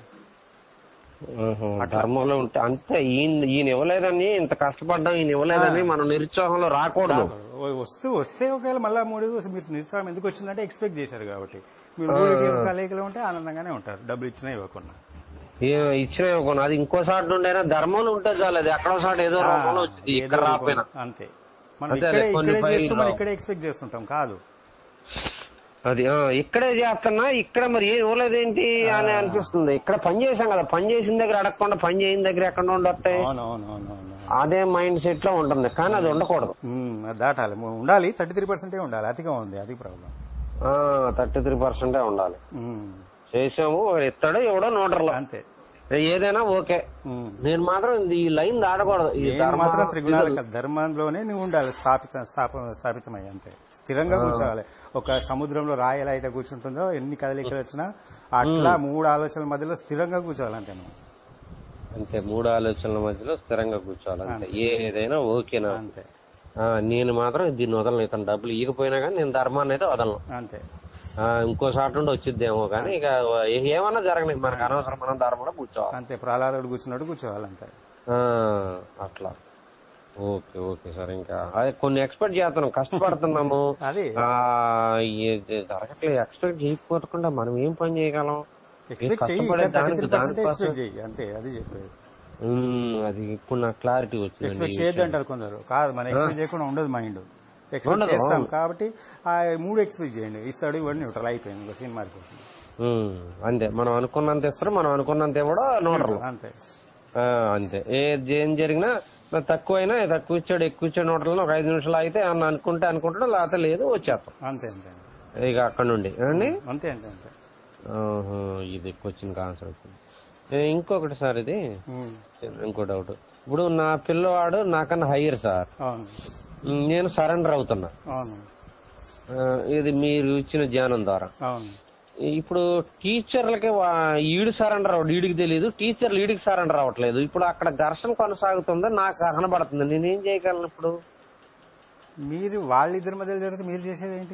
[SPEAKER 1] ఆహా. ధర్మంలో ఉంటే అంతే ఈయన ఈయన ఇవ్వలేదని ఇంత కష్టపడ్డాం ఈయన ఇవ్వలేదని మనం నిరుత్సాహంలో రాకూడదు
[SPEAKER 2] ఓ- వస్తూ వస్తే ఒకవేళ మళ్ళా మూడు మీరు నిరుత్సాహం ఎందుకు వచ్చిందంటే ఎక్స్పెక్ట్ చేశారు కాబట్టి మీరు మూడుకి కలయికలో ఉంటే ఆనందంగానే ఉంటారు డబ్బులు ఇచ్చినా ఇవ్వకుండా
[SPEAKER 1] ఏ- ఇచ్చిన ఇవ్వకుండా అది ఇంకోసారి నుండైనా ధర్మంలో ఉంటే చాలు అది ఎక్కడో సాటి ఏదో రూపంలో వచ్చింది ఇక్కడ
[SPEAKER 2] ఏదో
[SPEAKER 1] రాపోయినా
[SPEAKER 2] రూపం. అంతే మనం
[SPEAKER 1] అదే,
[SPEAKER 2] ఇక్కడే
[SPEAKER 1] కొన్ని
[SPEAKER 2] ఇక్కడే
[SPEAKER 1] ఫైల్
[SPEAKER 2] చేస్తూ మనం
[SPEAKER 1] రావు.
[SPEAKER 2] ఇక్కడే ఎక్స్పెక్ట్ చేస్తుంటాం కాదు
[SPEAKER 1] అది ఆ, ఇక్కడే చేస్తున్నా ఇక్కడ మరి ఏం ఇవ్వలేదేంటి అని అనిపిస్తుంది ఇక్కడ పని చేసాం కదా పని చేసిన దగ్గర అడగకుండా పని చేయని దగ్గర ఎక్కడ నుండి వస్తాయి
[SPEAKER 2] అవునవునవునవును
[SPEAKER 1] అదే మైండ్ సెట్ లో ఉంటుంది కానీ అది ఉండకూడదు
[SPEAKER 2] అది దాటాలి ము- ఉండాలి థర్టీ త్రీ పర్సెంటే ఉండాలి అతిగా ఉంది అది ప్రాబ్లం
[SPEAKER 1] థర్టీ త్రీ పర్సెంటే ఉండాలి చేసాము ఎత్తాడో ఎవడో నోటర్లో
[SPEAKER 2] అంతే
[SPEAKER 1] ఏదైనా ఓకే
[SPEAKER 2] ఉమ్.
[SPEAKER 1] నేను మాత్రం ఇది ఈ లైన్ దాటకూడదు ఈ
[SPEAKER 2] నేను
[SPEAKER 1] ధర్మ-
[SPEAKER 2] మాత్రం త్రిగుణాల ధర్మంలోనే నువ్వు ఉండాలి స్థాపిత స్థాప స్థాపితమై అంతే స్థిరంగా కూర్చోవాలి ఒక సముద్రంలో రాయి ఎలా అయితే కూర్చుంటుందో ఎన్ని కదలికలు వచ్చినా అట్లా మూడు ఆలోచనల మధ్యలో స్థిరంగా కూర్చోవాలి అంతే నువ్వు
[SPEAKER 1] అంతే మూడు ఆలోచనల మధ్యలో స్థిరంగా కూర్చోవాలి అంతే ఏదైనా ఓకేనా
[SPEAKER 2] అంతే
[SPEAKER 1] ఆ, నేను మాత్రం దీన్ని వదలను ఇతను డబ్బులు ఇగిపోయినా కానీ నేను ధర్మాన్ని అయితే వదలను
[SPEAKER 2] అంతే
[SPEAKER 1] ఆ, ఇంకో సాటి నుండి వచ్చిద్దేమో కానీ ఇక ఏ- ఏమన్నా జరగని మనకు అనవసరం మనం ధర్మంలో కూర్చోవాలి
[SPEAKER 2] అంతే ప్రహ్లాదుడు కూర్చున్నట్టు కూర్చోవాలి అంతే
[SPEAKER 1] ఆ, అట్లా ఓకే ఓకే సార్ ఇంకా అదే కొన్ని ఎక్స్పెక్ట్ చేస్తున్నాం కష్టపడుతున్నాము
[SPEAKER 2] అది
[SPEAKER 1] ఆ, ఇది జరగట్లేదు ఎక్స్పెక్ట్ చేయకపోకుండా మనం ఏం పని చేయగలం
[SPEAKER 2] ఎక్స్పెక్ట్ చెయ్యి
[SPEAKER 1] కష్టపడే
[SPEAKER 2] థర్టీ
[SPEAKER 1] దానికి
[SPEAKER 2] త్రీ పర్సెంట్
[SPEAKER 1] దానికోసం-
[SPEAKER 2] ఎక్స్పెక్ట్ చెయ్యి అంతే అది చెప్పేది
[SPEAKER 1] ఉమ్, అది ఇప్పుడు నాకు క్లారిటీ వచ్చింది
[SPEAKER 2] ఎక్స్పెక్ట్ చేయొద్దు అంటారు కొందరు కాదు మనం ఎక్స్పెక్ట్ చేయకుండా ఉండదు మైండ్ ఎక్స్పెక్ట్
[SPEAKER 1] ఉండదు,
[SPEAKER 2] చేస్తాం
[SPEAKER 1] అవును.
[SPEAKER 2] కాబట్టి ఆ మూడు ఎక్స్పెక్ట్ చేయండి ఇస్తాడు ఇవ్వండి న్యూట్రల్ అయిపోయింది ఇంకా సినిమా అయిపోతుంది
[SPEAKER 1] ఉమ్, అంతే మనం అనుకున్నంత ఇస్తారు మనం అనుకున్నంత కూడా నోడరు
[SPEAKER 2] అంతే
[SPEAKER 1] ఆ, అంతే ఏ ఏం జరిగినా మరి తక్కువైనా తక్కువ ఇచ్చాడు ఎక్కువ ఇచ్చాడు నోటల్లో ఒక ఐదు నిమిషాలు అయితే ఏమన్నా అనుకుంటే అనుకుంటాడు లేకపోతే లేదు వచ్చేస్తాం
[SPEAKER 2] అంతే అంతే అంతే
[SPEAKER 1] ఇక అక్కడ నుండి అండి
[SPEAKER 2] అంతే అంతే అంతే
[SPEAKER 1] ఆహా, ఇది క్వశ్చన్ ఆన్సర్ వచ్చింది ఏ, ఇంకొకటి సార్ ఇది
[SPEAKER 2] ఉమ్,
[SPEAKER 1] ఇంకో డౌట్ ఇప్పుడు నా పిల్లవాడు నాకన్నా హయ్యర్ సార్
[SPEAKER 2] అవును
[SPEAKER 1] ఉమ్, నేను సరెండర్ అవుతున్నా
[SPEAKER 2] అవును
[SPEAKER 1] ఆ, ఇది మీరు ఇచ్చిన ధ్యానం ద్వారా
[SPEAKER 2] అవును
[SPEAKER 1] ఇప్పుడు టీచర్లకి వా- ఈడు సరెండర్ అవ్వడు ఈడికి తెలియదు టీచర్లు ఈడికి సరెండర్ అవ్వట్లేదు ఇప్పుడు అక్కడ ఘర్షణ కొనసాగుతుంది నాకు కనబడుతుంది నేనేం చేయగలను ఇప్పుడు
[SPEAKER 2] మీరు వాళ్ళిద్దరి మధ్య జరిగితే మీరు చేసేది ఏంటి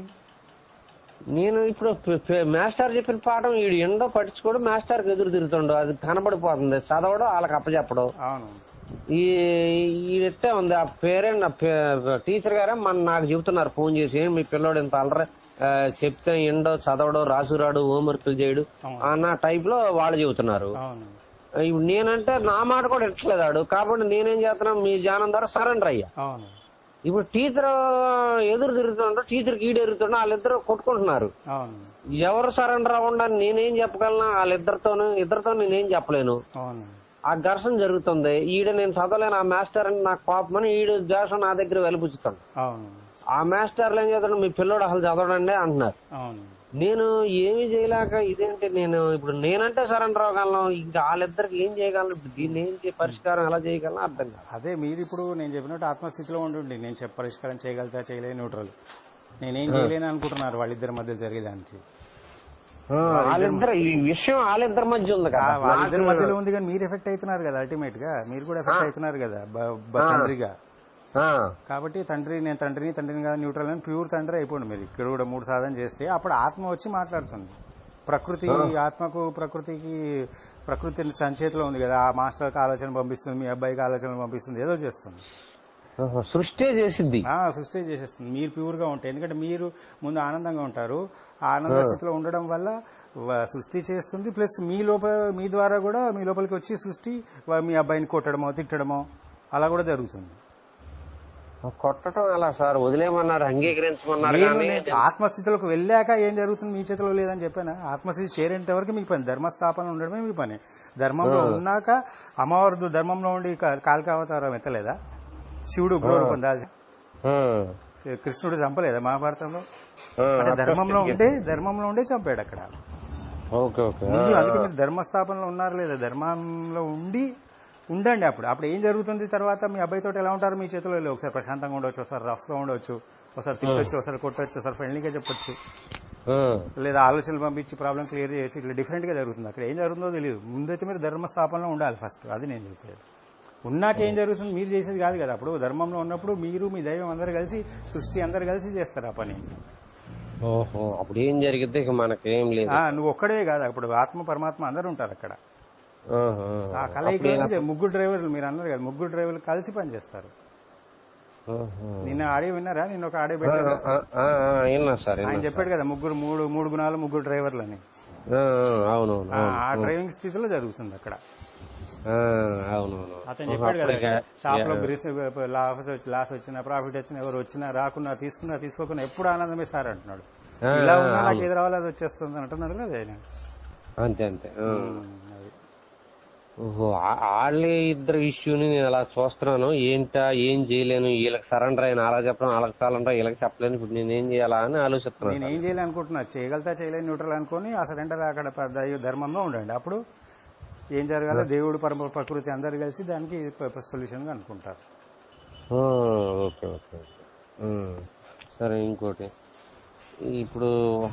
[SPEAKER 1] నేను ఇప్పుడు ప- ప- మాస్టర్ చెప్పిన పాఠం ఈడు ఎండో పట్టించుకోడు మాస్టర్కి ఎదురు తిరుగుతుండు అది కనబడిపోతుంది చదవడం వాళ్ళకి అప్పచెప్పడం
[SPEAKER 2] అవును
[SPEAKER 1] ఈ ఈడెట్టే ఉంది ఆ పేరెంట్ ఆ పే- టీచర్ గారే మన నాకు చెబుతున్నారు ఫోన్ చేసి "ఏం మీ పిల్లోడు ఇంత అల్లరి ఆ, చెప్తే ఎండో చదవడం రాసురాడు హోంవర్క్లు చేయడు అన్న టైప్ లో వాళ్ళు చెబుతున్నారు
[SPEAKER 2] అవును
[SPEAKER 1] ఇప్పుడు నేనంటే నా మాట కూడా ఎట్లేదాడు కాబట్టి నేనేం చేస్తున్నా మీ ధ్యానం ద్వారా సరెండర్ అయ్యా
[SPEAKER 2] అవును
[SPEAKER 1] ఇప్పుడు టీచర్ ఎదురు తిరుగుతుండో టీచర్కి ఈడు ఎదురుతుండో వాళ్ళిద్దరు కొట్టుకుంటున్నారు
[SPEAKER 2] అవును
[SPEAKER 1] ఎవరు సరెండర్ అవ్వండి నేనేం చెప్పగలను వాళ్ళిద్దరితోనూ ఇద్దరితో నేనేం చెప్పలేను
[SPEAKER 2] అవును
[SPEAKER 1] ఆ ఘర్షణ జరుగుతుంది ఈడ నేను చదవలేను ఆ మాస్టర్ అని నాకు కోపమని ఈడు దేశం నా దగ్గర వెలిపుచ్చుతాడు
[SPEAKER 2] అవును
[SPEAKER 1] ఆ మాస్టర్లు ఏం చేస్తాడు మీ పిల్లోడు అసలు చదవడండి అంటున్నారు
[SPEAKER 2] అవును
[SPEAKER 1] నేను ఏమి చేయలేక ఇదేంటి నేను ఇప్పుడు నేనంటే సరెండర్ అవ్వగలను ఇంకా వాళ్ళిద్దరికి ఏం చేయగలను ఇప్పుడు దీన్ని ఏం చే- పరిష్కారం ఎలా చేయగలను అర్థం కాదు
[SPEAKER 2] అదే మీరు ఇప్పుడు నేను చెప్పినట్టు ఆత్మస్థితిలో ఉండండి నేను చెప్ప పరిష్కారం చేయగలుగుతా చేయలేని న్యూట్రల్ నేనేం చేయలేను అనుకుంటున్నారు వాళ్ళిద్దరి మధ్య జరిగేదానికి
[SPEAKER 1] ఆ, వాళ్ళిద్దరు ఈ విషయం వాళ్ళిద్దరి మధ్య ఉంది
[SPEAKER 2] ఆ,
[SPEAKER 1] కదా
[SPEAKER 2] వాళ్ళిద్దరి
[SPEAKER 1] నాకు-
[SPEAKER 2] మధ్యలో ఉంది కానీ మీరు ఎఫెక్ట్ అవుతున్నారు కదా అల్టిమేట్ గా మీరు కూడా ఎఫెక్ట్ అవుతున్నారు కదా బ- బ- తండ్రిగా
[SPEAKER 1] ఆ,
[SPEAKER 2] కాబట్టి తండ్రి నేను తండ్రిని తండ్రిని కాదు న్యూట్రల్ అని ప్యూర్ తండ్రి అయిపోండి మీరు ఇక్కడ కూడా మూడు సాధన చేస్తే అప్పుడు ఆత్మ వచ్చి మాట్లాడుతుంది ప్రకృతి ఆత్మకు ప్రకృతికి ప్రకృతి తన చేతిలో ఉంది కదా ఆ మాస్టర్కి ఆలోచన పంపిస్తుంది మీ అబ్బాయికి ఆలోచన పంపిస్తుంది ఏదో చేస్తుంది
[SPEAKER 1] ఆహా, సృష్టి చేసిద్ది
[SPEAKER 2] ఆ, సృష్టి చేసేస్తుంది మీరు ప్యూర్ గా ఉంటాయి ఎందుకంటే మీరు ముందు ఆనందంగా ఉంటారు ఆ ఆనంద స్థితిలో ఉండడం వల్ల వ- సృష్టి చేస్తుంది ప్లస్ మీ లోపల మీ ద్వారా కూడా మీ లోపలికి వచ్చి సృష్టి వ- మీ అబ్బాయిని కొట్టడమో తిట్టడమో అలా కూడా జరుగుతుంది
[SPEAKER 1] ఆ, కొట్టడం అలా సార్ వదిలేమన్నారు అంగీకరించమన్నారు
[SPEAKER 2] నేను
[SPEAKER 1] కానీ
[SPEAKER 2] నేను ఆత్మస్థితిలోకి వెళ్ళాక ఏం జరుగుతుంది మీ చేతిలో లేదని చెప్పాను ఆత్మస్థితి చేరేంత వరకు మీ పని ధర్మస్థాపన ఉండడమే మీ పని ధర్మంలో ఉన్నాక అమ్మవారు ధర్మంలో ఉండి కా- కాలికావతారం ఎత్తలేదా శివుడు ఉగ్రరూపం దాల్చి
[SPEAKER 1] ఆ,
[SPEAKER 2] కృష్ణుడు చంపలేదా మహాభారతంలో
[SPEAKER 1] ఆ,
[SPEAKER 2] అంటే ధర్మంలో ఉండే ధర్మంలో ఉండే చంపాడు అక్కడ
[SPEAKER 1] ఓకే ఓకే ఆ,
[SPEAKER 2] ముందు అందుకే మీరు ధర్మస్థాపనలో ఉన్నారు లేదా ధర్మంలో ఉండి ఉండండి అప్పుడు అప్పుడు ఏం జరుగుతుంది తర్వాత మీ అబ్బాయితో ఎలా ఉంటారు మీ చేతిలో లేదు ఒకసారి ప్రశాంతంగా ఉండొచ్చు ఒకసారి రఫ్ గా ఉండొచ్చు ఒకసారి తిట్టొచ్చు ఒకసారి కొట్టొచ్చు ఒకసారి ఫ్రెండ్లీగా చెప్పొచ్చు
[SPEAKER 1] ఆ,
[SPEAKER 2] లేదా ఆలోచనలు పంపించి ప్రాబ్లం క్లియర్ చేయొచ్చు ఇట్లా డిఫరెంట్ గా జరుగుతుంది అక్కడ ఏం జరుగుతుందో తెలియదు ముందైతే మీరు ధర్మస్థాపనలో ఉండాలి ఫస్ట్ అది నేను చెప్పేది ఉన్నాక ఏం జరుగుతుంది మీరు చేసేది కాదు కదా అప్పుడు ధర్మంలో ఉన్నప్పుడు మీరు మీ దైవం అందరు కలిసి సృష్టి అందరు కలిసి చేస్తారు ఆ పని
[SPEAKER 1] ఓహో అప్పుడు ఏం జరిగితే ఇక మనకేం లేదు
[SPEAKER 2] ఆ, నువ్వు ఒక్కడే కాదు అప్పుడు ఆత్మ పరమాత్మ అందరు ఉంటారు అక్కడ
[SPEAKER 1] ఆహా.
[SPEAKER 2] ఆ కలయిక నుంచి ముగ్గురు డ్రైవర్లు మీరు అన్నారు కదా ముగ్గురు డ్రైవర్లు కలిసి పనిచేస్తారు
[SPEAKER 1] ఆహా.
[SPEAKER 2] నిన్న ఆడియో విన్నారా నిన్న ఒక ఆడియో పెట్టారు
[SPEAKER 1] ఆ, ఆ, ఆ, విన్నా సార్ విన్నా
[SPEAKER 2] ఆయన చెప్పాడు కదా ముగ్గురు మూడు మూడు గుణాలు ముగ్గురు డ్రైవర్లు అని
[SPEAKER 1] ఆ, ఆ, అవునవును
[SPEAKER 2] ఆ,
[SPEAKER 1] అవును
[SPEAKER 2] ఆ డ్రైవింగ్ స్థితిలో జరుగుతుంది అక్కడ
[SPEAKER 1] ఆ, అవునవును
[SPEAKER 2] అతను చెప్పాడు కదా షాప్ లో లాస్ వచ్చి లాస్ వచ్చినా ప్రాఫిట్ వచ్చినా ఎవరు వచ్చినా రాకున్నా తీసుకున్నా తీసుకోకున్నా ఎప్పుడు ఆనందమే సార్ అంటున్నాడు
[SPEAKER 1] ఆ,
[SPEAKER 2] ఇలా ఉన్నా నాకు ఏది రావాలి అది వచ్చేస్తుంది అంటున్నాడు కదా ఆయన
[SPEAKER 1] అంతే అంతే ఆ.
[SPEAKER 2] ఉమ్, అది.
[SPEAKER 1] ఓహో ఆ- వాళ్ళే ఇద్దరు ఇష్యూని నేను అలా చూస్తున్నాను ఏంటా ఏం చేయలేను వీళ్ళకి సరెండర్ అయిన అలా చెప్పడం వాళ్ళకి సరెండర్ వీళ్ళకి చెప్పలేను ఇప్పుడు నేను ఏం చేయాలా అని ఆలోచిస్తున్నాను
[SPEAKER 2] నేను ఏం చేయాలి అనుకుంటున్నా చేయగలుగుతా చేయలేని న్యూట్రల్ అనుకుని ఆ సరెండర్ అక్కడ ప- దైవ ధర్మంలో ఉండండి అప్పుడు ఏం జరగాలో దేవుడు పరమ ప్రకృతి అందరు కలిసి దానికి సొల్యూషన్ గా అనుకుంటారు
[SPEAKER 1] ఆ, ఓకే ఓకే ఓకే. ఉమ్. సరే ఇంకోటి ఇప్పుడు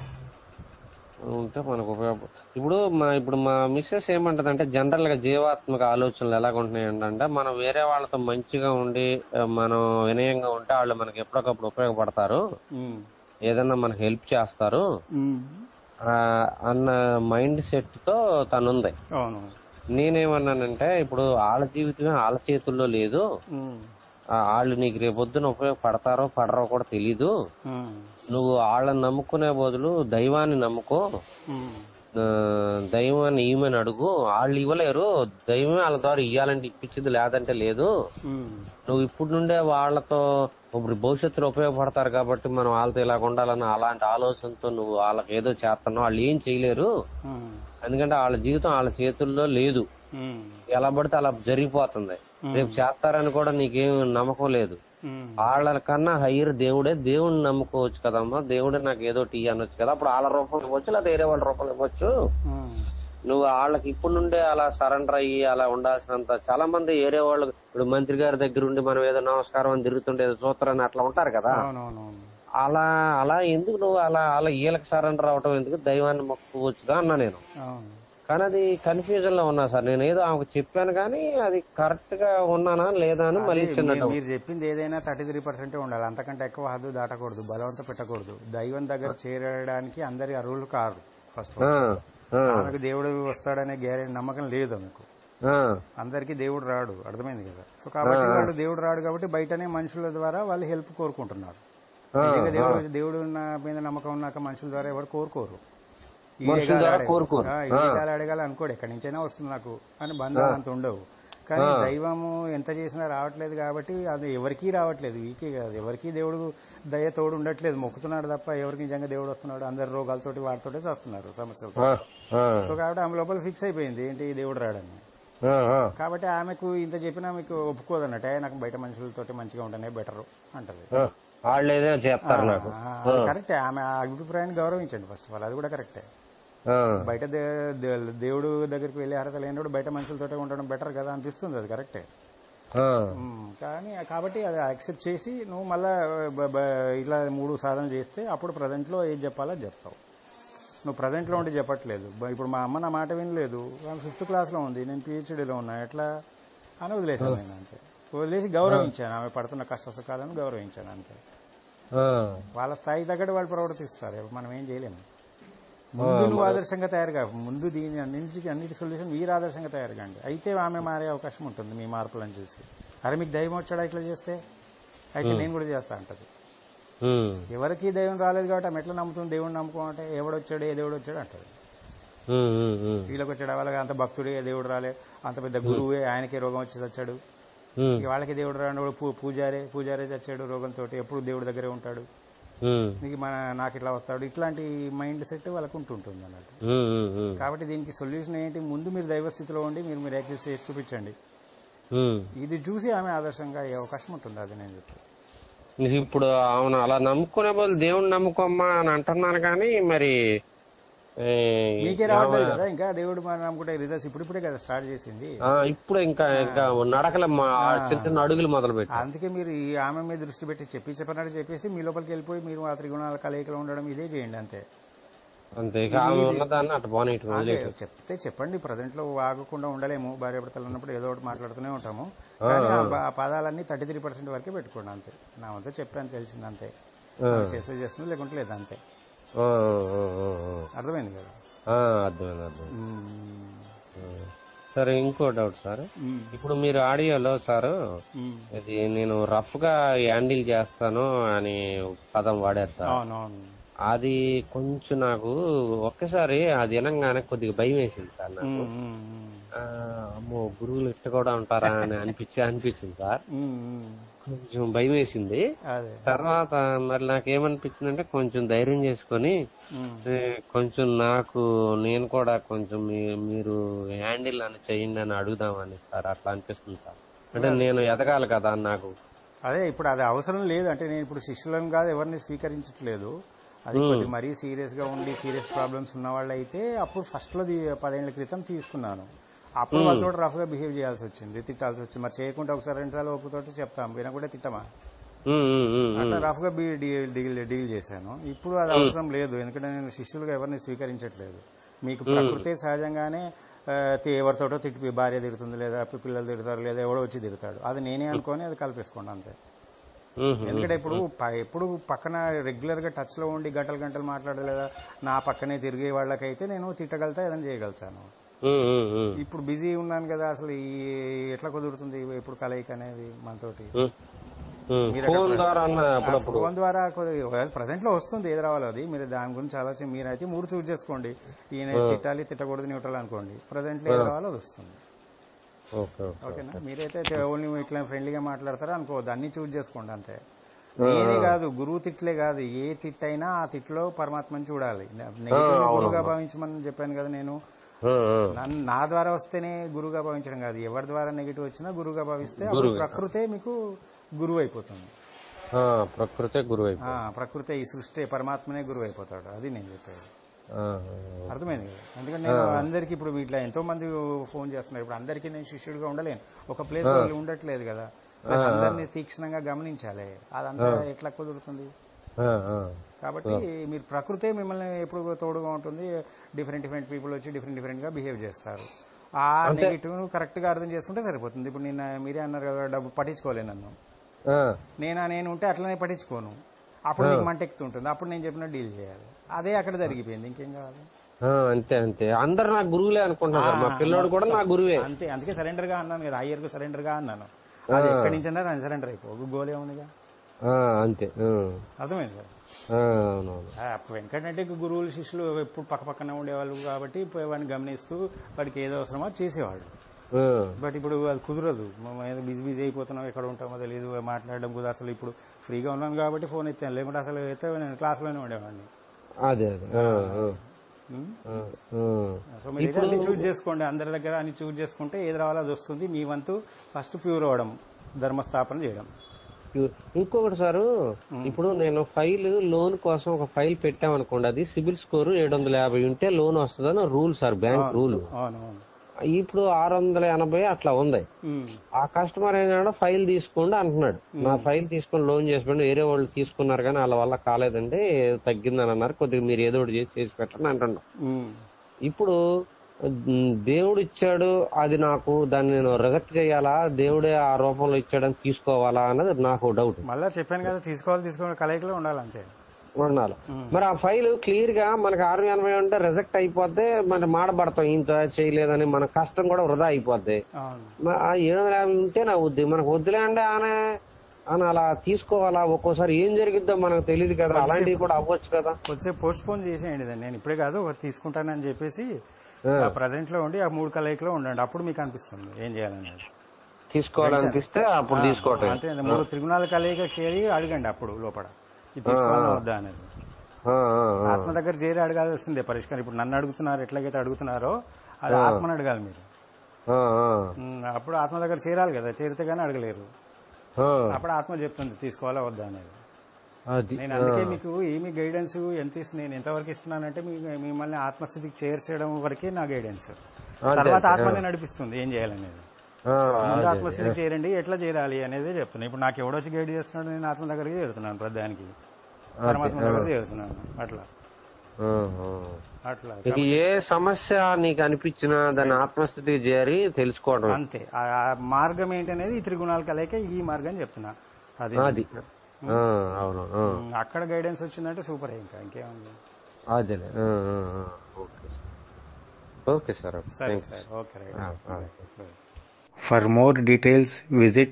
[SPEAKER 1] ఉంటే మనకు ఉపయోగ ఇప్పుడు మా ఇప్పుడు మా మిస్సెస్ ఏమంటదంటే జనరల్ గా జీవాత్మక ఆలోచనలు ఎలాగ ఉంటున్నాయి అంటే మనం వేరే వాళ్ళతో మంచిగా ఉండి ఆ, మనం వినయంగా ఉంటే వాళ్ళు మనకి ఎప్పటికప్పుడు ఉపయోగపడతారు
[SPEAKER 2] ఉమ్.
[SPEAKER 1] ఏదన్నా మనకి హెల్ప్ చేస్తారు
[SPEAKER 2] ఉమ్.
[SPEAKER 1] ఆ, అన్న మైండ్ సెట్ తో తనుంది
[SPEAKER 2] అవును
[SPEAKER 1] నేనేమన్నానంటే ఇప్పుడు వాళ్ళ జీవితమే వాళ్ళ చేతుల్లో లేదు
[SPEAKER 2] ఉమ్.
[SPEAKER 1] ఆ, వాళ్ళు నీకు రేపొద్దున ఉపయోగపడతారో పడరో కూడా తెలీదు
[SPEAKER 2] ఉమ్.
[SPEAKER 1] నువ్వు వాళ్ళని నమ్ముకునే బదులు దైవాన్ని నమ్ముకో
[SPEAKER 2] ఉమ్.
[SPEAKER 1] ఆ, దైవాన్ని ఇవ్వమని అడుగు వాళ్ళు ఇవ్వలేరు దైవమే వాళ్ళ ద్వారా ఇవ్వాలంటే ఇప్పించింది లేదంటే లేదు
[SPEAKER 2] ఉమ్.
[SPEAKER 1] నువ్వు ఇప్పుడు నుండే వాళ్ళతో ఇప్పుడు భవిష్యత్తులో ఉపయోగపడతారు కాబట్టి మనం వాళ్ళతో ఇలాగ ఉండాలన్న అలాంటి ఆలోచనతో నువ్వు వాళ్ళకి ఏదో చేస్తున్నావు వాళ్ళు ఏం చేయలేరు
[SPEAKER 2] ఉమ్.
[SPEAKER 1] ఎందుకంటే వాళ్ళ జీవితం వాళ్ళ చేతుల్లో లేదు
[SPEAKER 2] ఉమ్.
[SPEAKER 1] ఎలా పడితే అలా జరిగిపోతుంది రేపు చేస్తారని కూడా నీకేం నమ్మకం లేదు
[SPEAKER 2] ఉమ్.
[SPEAKER 1] వాళ్ళకన్నా హయ్యర్ దేవుడే దేవుడిని నమ్ముకోవచ్చు కదమ్మా దేవుడే నాకు ఏదో టీ అనొచ్చు కదా అప్పుడు వాళ్ళ రూపంలో ఇవ్వచ్చు లేదా వేరే వాళ్ళ రూపంలో ఇవ్వచ్చు
[SPEAKER 2] ఉమ్.
[SPEAKER 1] నువ్వు వాళ్ళకి ఇప్పుడు నుండే అలా సరెండర్ అయ్యి అలా ఉండాల్సినంత చాలా మంది వేరే వాళ్ళు ఇప్పుడు మంత్రి గారి దగ్గర ఉండి మనం ఏదో నమస్కారం అని తిరుగుతుంటే ఏదో చూస్తారని అట్లా ఉంటారు కదా
[SPEAKER 2] అవునవునవును
[SPEAKER 1] అలా అలా ఎందుకు నువ్వు అలా అలా వీళ్ళకి సరెండర్ అవటం ఎందుకు దైవాన్ని మొక్కువచ్చుగా అన్నా నేను
[SPEAKER 2] అవును
[SPEAKER 1] కానీ అది కన్ఫ్యూజన్ లో ఉన్నా సార్ నేను ఏదో ఆమెకు చెప్పాను కానీ అది కరెక్ట్ గా ఉన్నానా లేదా అని మళ్ళీ చిన్న
[SPEAKER 2] మీరు- మీరు చెప్పింది ఏదైనా థర్టీ త్రీ పర్సెంట్ ఉండాలి అంతకంటే ఎక్కువ హద్దు దాటకూడదు బలవంత పెట్టకూడదు దైవం దగ్గర చేరడానికి అందరి అర్హులు కారు ఫస్ట్
[SPEAKER 1] ఆ, ఆ,
[SPEAKER 2] ఆమెకు దేవుడు వస్తాడనే గ్యారెంటీ నమ్మకం లేదు ఆమెకు
[SPEAKER 1] ఆ,
[SPEAKER 2] అందరికీ దేవుడు రాడు అర్థమైంది కదా సో కాబట్టి వాళ్ళు దేవుడు రాడు కాబట్టి బయటనే మనుషుల ద్వారా వాళ్ళు హెల్ప్ కోరుకుంటున్నారు నిజంగా దేవుడు దేవుడు నా మీద నమ్మకం ఉన్నాక మనుషుల ద్వారా ఎవరు కోరుకోరు
[SPEAKER 1] మనుషుల ద్వారా కోరుకోరు.
[SPEAKER 2] ఈడేగాలి అడగాలి అనుకోడు ఎక్కడి నుంచైనా వస్తుంది నాకు అని బంధాలు అంత ఉండవు కానీ దైవము ఎంత చేసినా రావట్లేదు కాబట్టి అది ఎవరికీ రావట్లేదు వీకే కాదు ఎవరికీ దేవుడు దయ తోడు ఉండట్లేదు మొక్కుతున్నాడు తప్ప ఎవరికి నిజంగా దేవుడు వస్తున్నాడు అందరు రోగాలతోటి వాటితోటి వస్తున్నారు సమస్యలతో
[SPEAKER 1] ఆ, ఆ,
[SPEAKER 2] సో కాబట్టి ఆమె లోపల ఫిక్స్ అయిపోయింది ఏంటి దేవుడు రాడని
[SPEAKER 1] ఆ, ఆ.
[SPEAKER 2] కాబట్టి ఆమెకు ఇంత చెప్పినా మీకు ఒప్పుకోదన్నట్టే నాకు బయట మనుషులతోటి మంచిగా ఉంటేనే బెటర్ అంటది
[SPEAKER 1] ఆ, వాళ్ళు ఏదో చేస్తారు నాకు
[SPEAKER 2] కరెక్టే ఆమె ఆ అభిప్రాయాన్ని గౌరవించండి ఫస్ట్ ఆఫ్ ఆల్ అది కూడా కరెక్టే
[SPEAKER 1] ఆ,
[SPEAKER 2] బయట దే- దే- దేవుడు దగ్గరికి వెళ్ళి అర్హత లేనివాడు బయట మనుషులతో ఉండడం బెటర్ కదా అనిపిస్తుంది అది కరెక్టే
[SPEAKER 1] ఆ,
[SPEAKER 2] ఉమ్, కానీ కాబట్టి అది యాక్సెప్ట్ చేసి నువ్వు మళ్ళా బ- బ- ఇట్లా మూడు సాధనలు చేస్తే అప్పుడు ప్రజెంట్ లో ఏది చెప్పాలో అది చెప్తావు నువ్వు ప్రజెంట్లో ఉండి చెప్పట్లేదు బ- ఇప్పుడు మా అమ్మ నా మాట వినలేదు వాళ్ళు ఫిఫ్త్ క్లాస్లో ఉంది నేను పిహెచ్డీలో ఉన్నా ఎట్లా అని వదిలేసాను నేను అంతే వదిలేసి గౌరవించాను ఆమె పడుతున్న కష్ట సుఖాలను గౌరవించాను అంతే
[SPEAKER 1] ఆ,
[SPEAKER 2] వాళ్ళ స్థాయి తగ్గట్టు వాళ్ళు ప్రవర్తిస్తారు మనం ఏం చేయలేము ముందు నువ్వు ఆదర్శంగా తయారుగా ముందు దీని అన్నింటికి అన్నిటి సొల్యూషన్ మీరు ఆదర్శంగా తయారు కాండి అయితే ఆమె మారే అవకాశం ఉంటుంది మీ మార్పులను చూసి అరే మీకు దైవం వచ్చాడా ఇట్లా చేస్తే అయితే నేను కూడా చేస్తా అంటది
[SPEAKER 1] ఉమ్,
[SPEAKER 2] ఎవరికి దైవం రాలేదు కాబట్టి ఆమె ఎట్లా నమ్ముతుంది దేవుడిని నమ్ముకోమంటే ఎవడొచ్చాడు ఏ దేవుడు వచ్చాడు అంటది
[SPEAKER 1] ఉమ్, ఉమ్, ఉమ్,
[SPEAKER 2] వీళ్ళకి వచ్చాడు వాళ్ళకి అంత భక్తుడే దేవుడు రాలే అంత పెద్ద గురువే ఆయనకే రోగం వచ్చి చచ్చాడు
[SPEAKER 1] ఉమ్,
[SPEAKER 2] ఇక వాళ్ళకి దేవుడు రాడు పూ- పూజారే పూజారే చచ్చాడు రోగంతో ఎప్పుడు దేవుడి దగ్గరే ఉంటాడు
[SPEAKER 1] ఉమ్,
[SPEAKER 2] నీకు మన నాకు ఇట్లా వస్తాడు ఇట్లాంటి మైండ్ సెట్ వాళ్ళకు ఉంటుంటుంది అన్నట్టు
[SPEAKER 1] ఉమ్, ఉమ్, ఉమ్,
[SPEAKER 2] కాబట్టి దీనికి సొల్యూషన్ ఏంటి ముందు మీరు దైవ స్థితిలో ఉండి మీరు మీరు యాక్సెస్ చేసి చూపించండి
[SPEAKER 1] ఉమ్.
[SPEAKER 2] ఇది చూసి ఆమె ఆదర్శంగా అయ్యే అవకాశం ఉంటుంది అది నేను చెప్తాను
[SPEAKER 1] ఇప్పుడు అవును అలా నమ్ముకునే బదులు దేవుణ్ణి నమ్ముకోమ్మా అని అంటున్నాను కానీ మరి ఏ,
[SPEAKER 2] మీకే రావట్లేదు కదా ఇంకా దేవుడు మనం నమ్ముకుంటే రిజల్ట్స్ ఇప్పుడిప్పుడే కదా స్టార్ట్ చేసింది
[SPEAKER 1] ఆ, ఇప్పుడు ఇంకా ఇంకా నడకలే మా చిన్న చిన్న అడుగులు మొదలు పెట్టి
[SPEAKER 2] అందుకే మీరు ఈ ఆమె మీద దృష్టి పెట్టి చెప్పి చెప్పినట్టు చెప్పేసి మీ లోపలికి వెళ్ళిపోయి మీరు ఆ త్రిగుణాల కలయికలో ఉండడం ఇదే చేయండి అంతే
[SPEAKER 1] అంతే ఇక ఆమె ఉన్నదాన్ని అటు పోనీటి
[SPEAKER 2] అదే చెప్తే చెప్పండి ప్రజెంట్ లో ఆగకుండా ఉండలేము భార్య భర్తలు ఉన్నప్పుడు ఏదో ఒకటి మాట్లాడుతూనే ఉంటాము కానీ ఆ ప- ఆ పదాలన్నీ థర్టీ త్రీ పర్సెంట్ వరకే పెట్టుకోండి అంతే నా వంతు చెప్పాను తెలిసింది అంతే చేస్తే చేస్తుంది లేకుంటే లేదు అంతే
[SPEAKER 1] ఆ, ఆ, ఆ, ఆ.
[SPEAKER 2] అర్థమైంది కదా
[SPEAKER 1] ఆ, అర్థమైంది అర్థమైంది
[SPEAKER 2] మ్మ్.
[SPEAKER 1] ఆ. సరే ఇంకో డౌట్ సార్
[SPEAKER 2] మ్మ్.
[SPEAKER 1] ఇప్పుడు మీరు ఆడియోలో సార్
[SPEAKER 2] మ్మ్.
[SPEAKER 1] ఇది నేను రఫ్ గా హ్యాండిల్ చేస్తాను అని పదం వాడారు సార్
[SPEAKER 2] అవునవును
[SPEAKER 1] అది కొంచెం నాకు ఒక్కసారి అది వినంగానే కొద్దిగా భయం వేసింది సార్ నాకు
[SPEAKER 2] మ్మ్, మ్మ్, మ్మ్.
[SPEAKER 1] ఆ, అమ్మో గురువులు ఇట్ట కూడా ఉంటారా అని అనిపించి అనిపించింది సార్
[SPEAKER 2] మ్మ్, మ్మ్.
[SPEAKER 1] కొంచెం భయం వేసింది
[SPEAKER 2] అదే
[SPEAKER 1] తర్వాత మరి నాకేమనిపించింది అంటే కొంచెం ధైర్యం చేసుకొని
[SPEAKER 2] మ్మ్.
[SPEAKER 1] ఏ, కొంచెం నాకు నేను కూడా కొంచెం మీ- మీరు హ్యాండిల్ అని చేయండి అని అడుగుదామని సార్ అట్లా అనిపిస్తుంది సార్ అంటే నేను ఎదగాలి కదా అని నాకు
[SPEAKER 2] అదే ఇప్పుడు అది అవసరం లేదు అంటే నేను ఇప్పుడు శిష్యులను కాదు ఎవరిని స్వీకరించట్లేదు అది కొద్ది మరీ సీరియస్ గా ఉండి సీరియస్ ప్రాబ్లమ్స్ ఉన్న వాళ్ళు అయితే అప్పుడు ఫస్ట్ లో ది- పదేళ్ల క్రితం తీసుకున్నాను అప్పుడు వాళ్ళతో రఫ్ గా బిహేవ్ చేయాల్సి వచ్చింది తిట్టాల్సి వచ్చింది మరి చేయకుండా ఒకసారి రెండు సార్లు ఒప్పుతోటి చెప్తాం వినకుండా తిట్టమా
[SPEAKER 1] ఉమ్, ఉమ్, ఉమ్, ఉమ్.
[SPEAKER 2] అట్లా రఫ్ గా బి- డీల్ డీల్ డీల్ చేశాను ఇప్పుడు అది అవసరం లేదు ఎందుకంటే నేను శిష్యులుగా ఎవరిని స్వీకరించట్లేదు మీకు ప్రకృతి సహజంగానే ఆ, తి- ఎవరితోటో తిట్టి భార్య తిడుతుంది లేదా పిల్లలు తిడతారు లేదా ఎవడో వచ్చి తిడతాడు అది నేనే అనుకొని అది కల్పేసుకోండి అంతే
[SPEAKER 1] ఉమ్,
[SPEAKER 2] ఎందుకంటే ఇప్పుడు ప- ఎప్పుడు పక్కన రెగ్యులర్ గా టచ్ లో ఉండి గంటలు గంటలు మాట్లాడలేదా నా పక్కనే తిరిగే వాళ్ళకైతే నేను తిట్టగలుగుతా ఏదైనా చేయగలుగుతాను
[SPEAKER 1] ఉమ్, ఉమ్, ఉమ్,
[SPEAKER 2] ఇప్పుడు బిజీ ఉన్నాను కదా అసలు ఈ ఎట్లా కుదురుతుంది ఇప్పుడు కలయిక అనేది మనతోటి
[SPEAKER 1] ఉమ్, ఉమ్. ఫోన్ ద్వారా అన్న అప్పుడప్పుడు
[SPEAKER 2] ఫోన్ ద్వారా ప్రజెంట్ లో వస్తుంది ఏది రావాలో అది మీరు దాని గురించి ఆలోచన మీరైతే మూడు చూస్ చేసుకోండి ఈయన తిట్టాలి తిట్టకూడదు న్యూట్రల్ అనుకోండి ప్రజెంట్ లో ఏది రావాలో అది వస్తుంది
[SPEAKER 1] ఓకే ఓకే
[SPEAKER 2] ఓకేనా మీరైతే ఓన్లీ ఇట్లా ఫ్రెండ్లీగా మాట్లాడతారా అనుకోవద్దు అన్ని చూస్ చేసుకోండి అంతే నేనే కాదు గురువు తిట్లే కాదు ఏ తిట్ అయినా ఆ తిట్లో పరమాత్మని చూడాలి నెగిటివ్ గురువుగా భావించమని చెప్పాను కదా నేను
[SPEAKER 1] ఉమ్, ఉమ్.
[SPEAKER 2] నన్ను నా ద్వారా వస్తేనే గురువుగా భావించడం కాదు ఎవరి ద్వారా నెగిటివ్ వచ్చినా గురువుగా భావిస్తే అప్పుడు ప్రకృతే మీకు గురువు అయిపోతుంది
[SPEAKER 1] ఆ, ప్రకృతే గురువు అయిపో
[SPEAKER 2] ఆ, ప్రకృతే ఈ సృష్టి పరమాత్మనే గురువు అయిపోతాడు అది నేను చెప్పేది అర్థమైంది కదా ఎందుకంటే నేను అందరికి ఇప్పుడు ఇట్లా ఎంతో మంది ఫోన్ చేస్తున్నారు ఇప్పుడు అందరికీ నేను శిష్యుడిగా ఉండలేను ఒక ప్లేస్ వాళ్ళు ఉండట్లేదు కదా ప్లస్ అందరినీ తీక్షణంగా గమనించాలి అదంతా ఎట్లా కుదురుతుంది కాబట్టి మీరు ప్రకృతే మిమ్మల్ని ఎప్పుడు తోడుగా ఉంటుంది డిఫరెంట్ డిఫరెంట్ పీపుల్ వచ్చి డిఫరెంట్ డిఫరెంట్ గా బిహేవ్ చేస్తారు ఆ నెగిటివ్ కరెక్ట్ గా అర్థం చేసుకుంటే సరిపోతుంది ఇప్పుడు నిన్న మీరే అన్నారు కదా డబ్బు పట్టించుకోలే నన్ను నేను నేను ఉంటే అట్లనే పట్టించుకోను అప్పుడు నీకు మంట ఎక్కుతుంటుంది అప్పుడు నేను చెప్పిన డీల్ చేయాలి అదే అక్కడ జరిగిపోయింది ఇంకేం కావాలి
[SPEAKER 1] అంతే అంతే అందరు నా గురువులే అనుకుంటున్నారు సార్ మా పిల్లోడు కూడా నా గురువే
[SPEAKER 2] అంతే అందుకే సరెండర్ గా అన్నాను కదా అయ్యర్కు సరెండర్ గా అన్నాను అది ఎక్కడి నుంచి అన్నారు అని సరెండర్ అయిపో ఒక గోలే ఉందిగా
[SPEAKER 1] ఆ, అంతే ఆ.
[SPEAKER 2] అర్థమైంది కదా
[SPEAKER 1] ఆ, అవునవును
[SPEAKER 2] ఆ, వెంకటరెడ్డి గురువులు శిష్యులు ఎప్పుడు పక్క పక్కన ఉండేవాళ్ళు కాబట్టి పోయి వాడిని గమనిస్తూ వాడికి ఏదో అవసరమో చేసేవాడు
[SPEAKER 1] ఆ,
[SPEAKER 2] బట్ ఇప్పుడు అది కుదరదు మనం ఏదో బిజీ బిజీ అయిపోతున్నాం ఎక్కడ ఉంటామో తెలియదు మాట్లాడడం కుదరదు అసలు ఇప్పుడు ఫ్రీగా ఉన్నాను కాబట్టి ఫోన్ ఎత్తాను లేకుంటే అసలు అయితే నేను క్లాస్లోనే ఉండేవాడిని
[SPEAKER 1] అదే అదే ఆ, ఆ,
[SPEAKER 2] ఉం?
[SPEAKER 1] ఆ, ఆ.
[SPEAKER 2] సో మీరు అన్ని చూజ్ చేసుకోండి అందరి దగ్గర అన్ని చూజ్ చేసుకుంటే ఏది రావాలో అది వస్తుంది మీ వంతు ఫస్ట్ ప్యూర్ అవ్వడం ధర్మస్థాపన చేయడం
[SPEAKER 1] ఇంకొకటి సారు ఇప్పుడు నేను ఫైల్ లోన్ కోసం ఒక ఫైల్ పెట్టామనుకోండి అది సిబిల్ స్కోర్ ఏడు వందల యాభై ఉంటే లోన్ వస్తుందని రూల్ సార్ బ్యాంక్ రూల్
[SPEAKER 2] అవును అవును
[SPEAKER 1] ఇప్పుడు ఆరు వందల ఎనభై అట్లా ఉంది
[SPEAKER 2] ఉమ్,
[SPEAKER 1] ఆ కస్టమర్ ఏంటంటే ఫైల్ తీసుకోండి అంటున్నాడు నా ఫైల్ తీసుకొని లోన్ చేసుకోండి వేరే వాళ్ళు తీసుకున్నారు కానీ వాళ్ళ వల్ల కాలేదండి తగ్గిందని అన్నారు కొద్దిగా మీరు ఏదో ఒకటి చేసి చేసి పెట్టండి అంటున్నాం
[SPEAKER 2] ఉమ్.
[SPEAKER 1] ఇప్పుడు ఉమ్, దేవుడు ఇచ్చాడు అది నాకు దాన్ని నేను రిజెక్ట్ చేయాలా దేవుడే ఆ రూపంలో ఇచ్చాడని తీసుకోవాలా అన్నది నాకు డౌట్
[SPEAKER 2] మళ్ళా చెప్పాను కదా తీసుకోవాలి తీసుకోవాలి కలయికలో ఉండాలి అంతే
[SPEAKER 1] ఉండాలి మరి ఆ ఫైల్ క్లియర్ గా మనకి ఆరు ఎనభై ఉంటే రిజెక్ట్ అయిపోద్ది మరి మాడబడతాం ఇంత చేయలేదని మన కష్టం కూడా వృధా అయిపోద్ది
[SPEAKER 2] అవును
[SPEAKER 1] మరి ఆ ఏడు వందల యాభై ఉంటే నా వద్దు మనకు వద్దులే అంటే ఆయన ఆయన అలా తీసుకోవాలా ఒక్కోసారి ఏం జరిగిద్దో మనకు తెలియదు కదా అలాంటివి కూడా అవ్వచ్చు కదా
[SPEAKER 2] కొద్దిసేపు పోస్ట్ పోన్ చేసేయండి దాన్ని నేను ఇప్పుడే కాదు ఒకటి తీసుకుంటానని చెప్పేసి ప్రజెంట్ లో ఉండి ఆ మూడు కలయికలో ఉండండి అప్పుడు మీకు అనిపిస్తుంది ఏం చేయాలనేది
[SPEAKER 1] తీసుకోవాలనిపిస్తే అప్పుడు తీసుకోవటం
[SPEAKER 2] అంతే మూడు త్రిగుణాల కలయిక చేరి అడగండి అప్పుడు లోపల ఇది తీసుకోవాలా వద్దా అనేది
[SPEAKER 1] ఆ, ఆ, ఆ.
[SPEAKER 2] ఆత్మ దగ్గర చేరి అడగాల్సి వస్తుంది పరిష్కారం ఇప్పుడు నన్ను అడుగుతున్నారు ఎట్లాగైతే అడుగుతున్నారో అది ఆత్మని అడగాలి మీరు
[SPEAKER 1] ఆ, ఆ.
[SPEAKER 2] ఉమ్, అప్పుడు ఆత్మ దగ్గర చేరాలి కదా చేరితే గానీ అడగలేరు
[SPEAKER 1] ఆ,
[SPEAKER 2] అప్పుడు ఆత్మ చెప్తుంది తీసుకోవాలా వద్దా అనేది
[SPEAKER 1] అది
[SPEAKER 2] నేను అందుకే మీకు ఏమి గైడెన్స్ ఎంత ఇస్తు నేను ఎంతవరకు ఇస్తున్నానంటే మీ- మిమ్మల్ని ఆత్మస్థితికి చేర్చడం వరకే నా గైడెన్స్ తర్వాత ఆత్మనే నడిపిస్తుంది ఏం చేయాలనేది
[SPEAKER 1] ఆ,
[SPEAKER 2] ముందు
[SPEAKER 1] అదే.
[SPEAKER 2] ఆత్మస్థితికి చేరండి ఎట్లా చేరాలి అనేది చెప్తున్నాను ఇప్పుడు నాకు ఎవడొచ్చి గైడ్ చేస్తున్నాడు నేను ఆత్మ దగ్గరికి చేరుతున్నాను ప్రధానికి పరమాత్మ దగ్గర చేరుతున్నాను అట్లా
[SPEAKER 1] ఆ, ఆ.
[SPEAKER 2] అట్లా
[SPEAKER 1] నీకు ఏ సమస్య నీకు అనిపించినా దాని ఆత్మస్థితికి చేరి తెలుసుకోవడం
[SPEAKER 2] అంతే ఆ ఆ మార్గం ఏంటనేది ఈ త్రిగుణాల కలయిక ఈ మార్గం చెప్తున్నా అది
[SPEAKER 1] అది ఆ, అవును ఆ.
[SPEAKER 2] ఉమ్, అక్కడ గైడెన్స్ వచ్చిందంటే సూపర్ ఇంకా ఇంకేముంది
[SPEAKER 1] అదేలే ఆ, ఆ, ఆ. Okay sir. Okay sir okay.
[SPEAKER 2] సరే
[SPEAKER 1] థాంక్స్.
[SPEAKER 2] సార్ ఓకే రైట్
[SPEAKER 1] ఆ, ఆ.
[SPEAKER 2] For more details, visit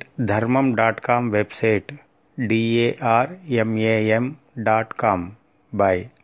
[SPEAKER 2] dharmam.com website darmam.com. Bye.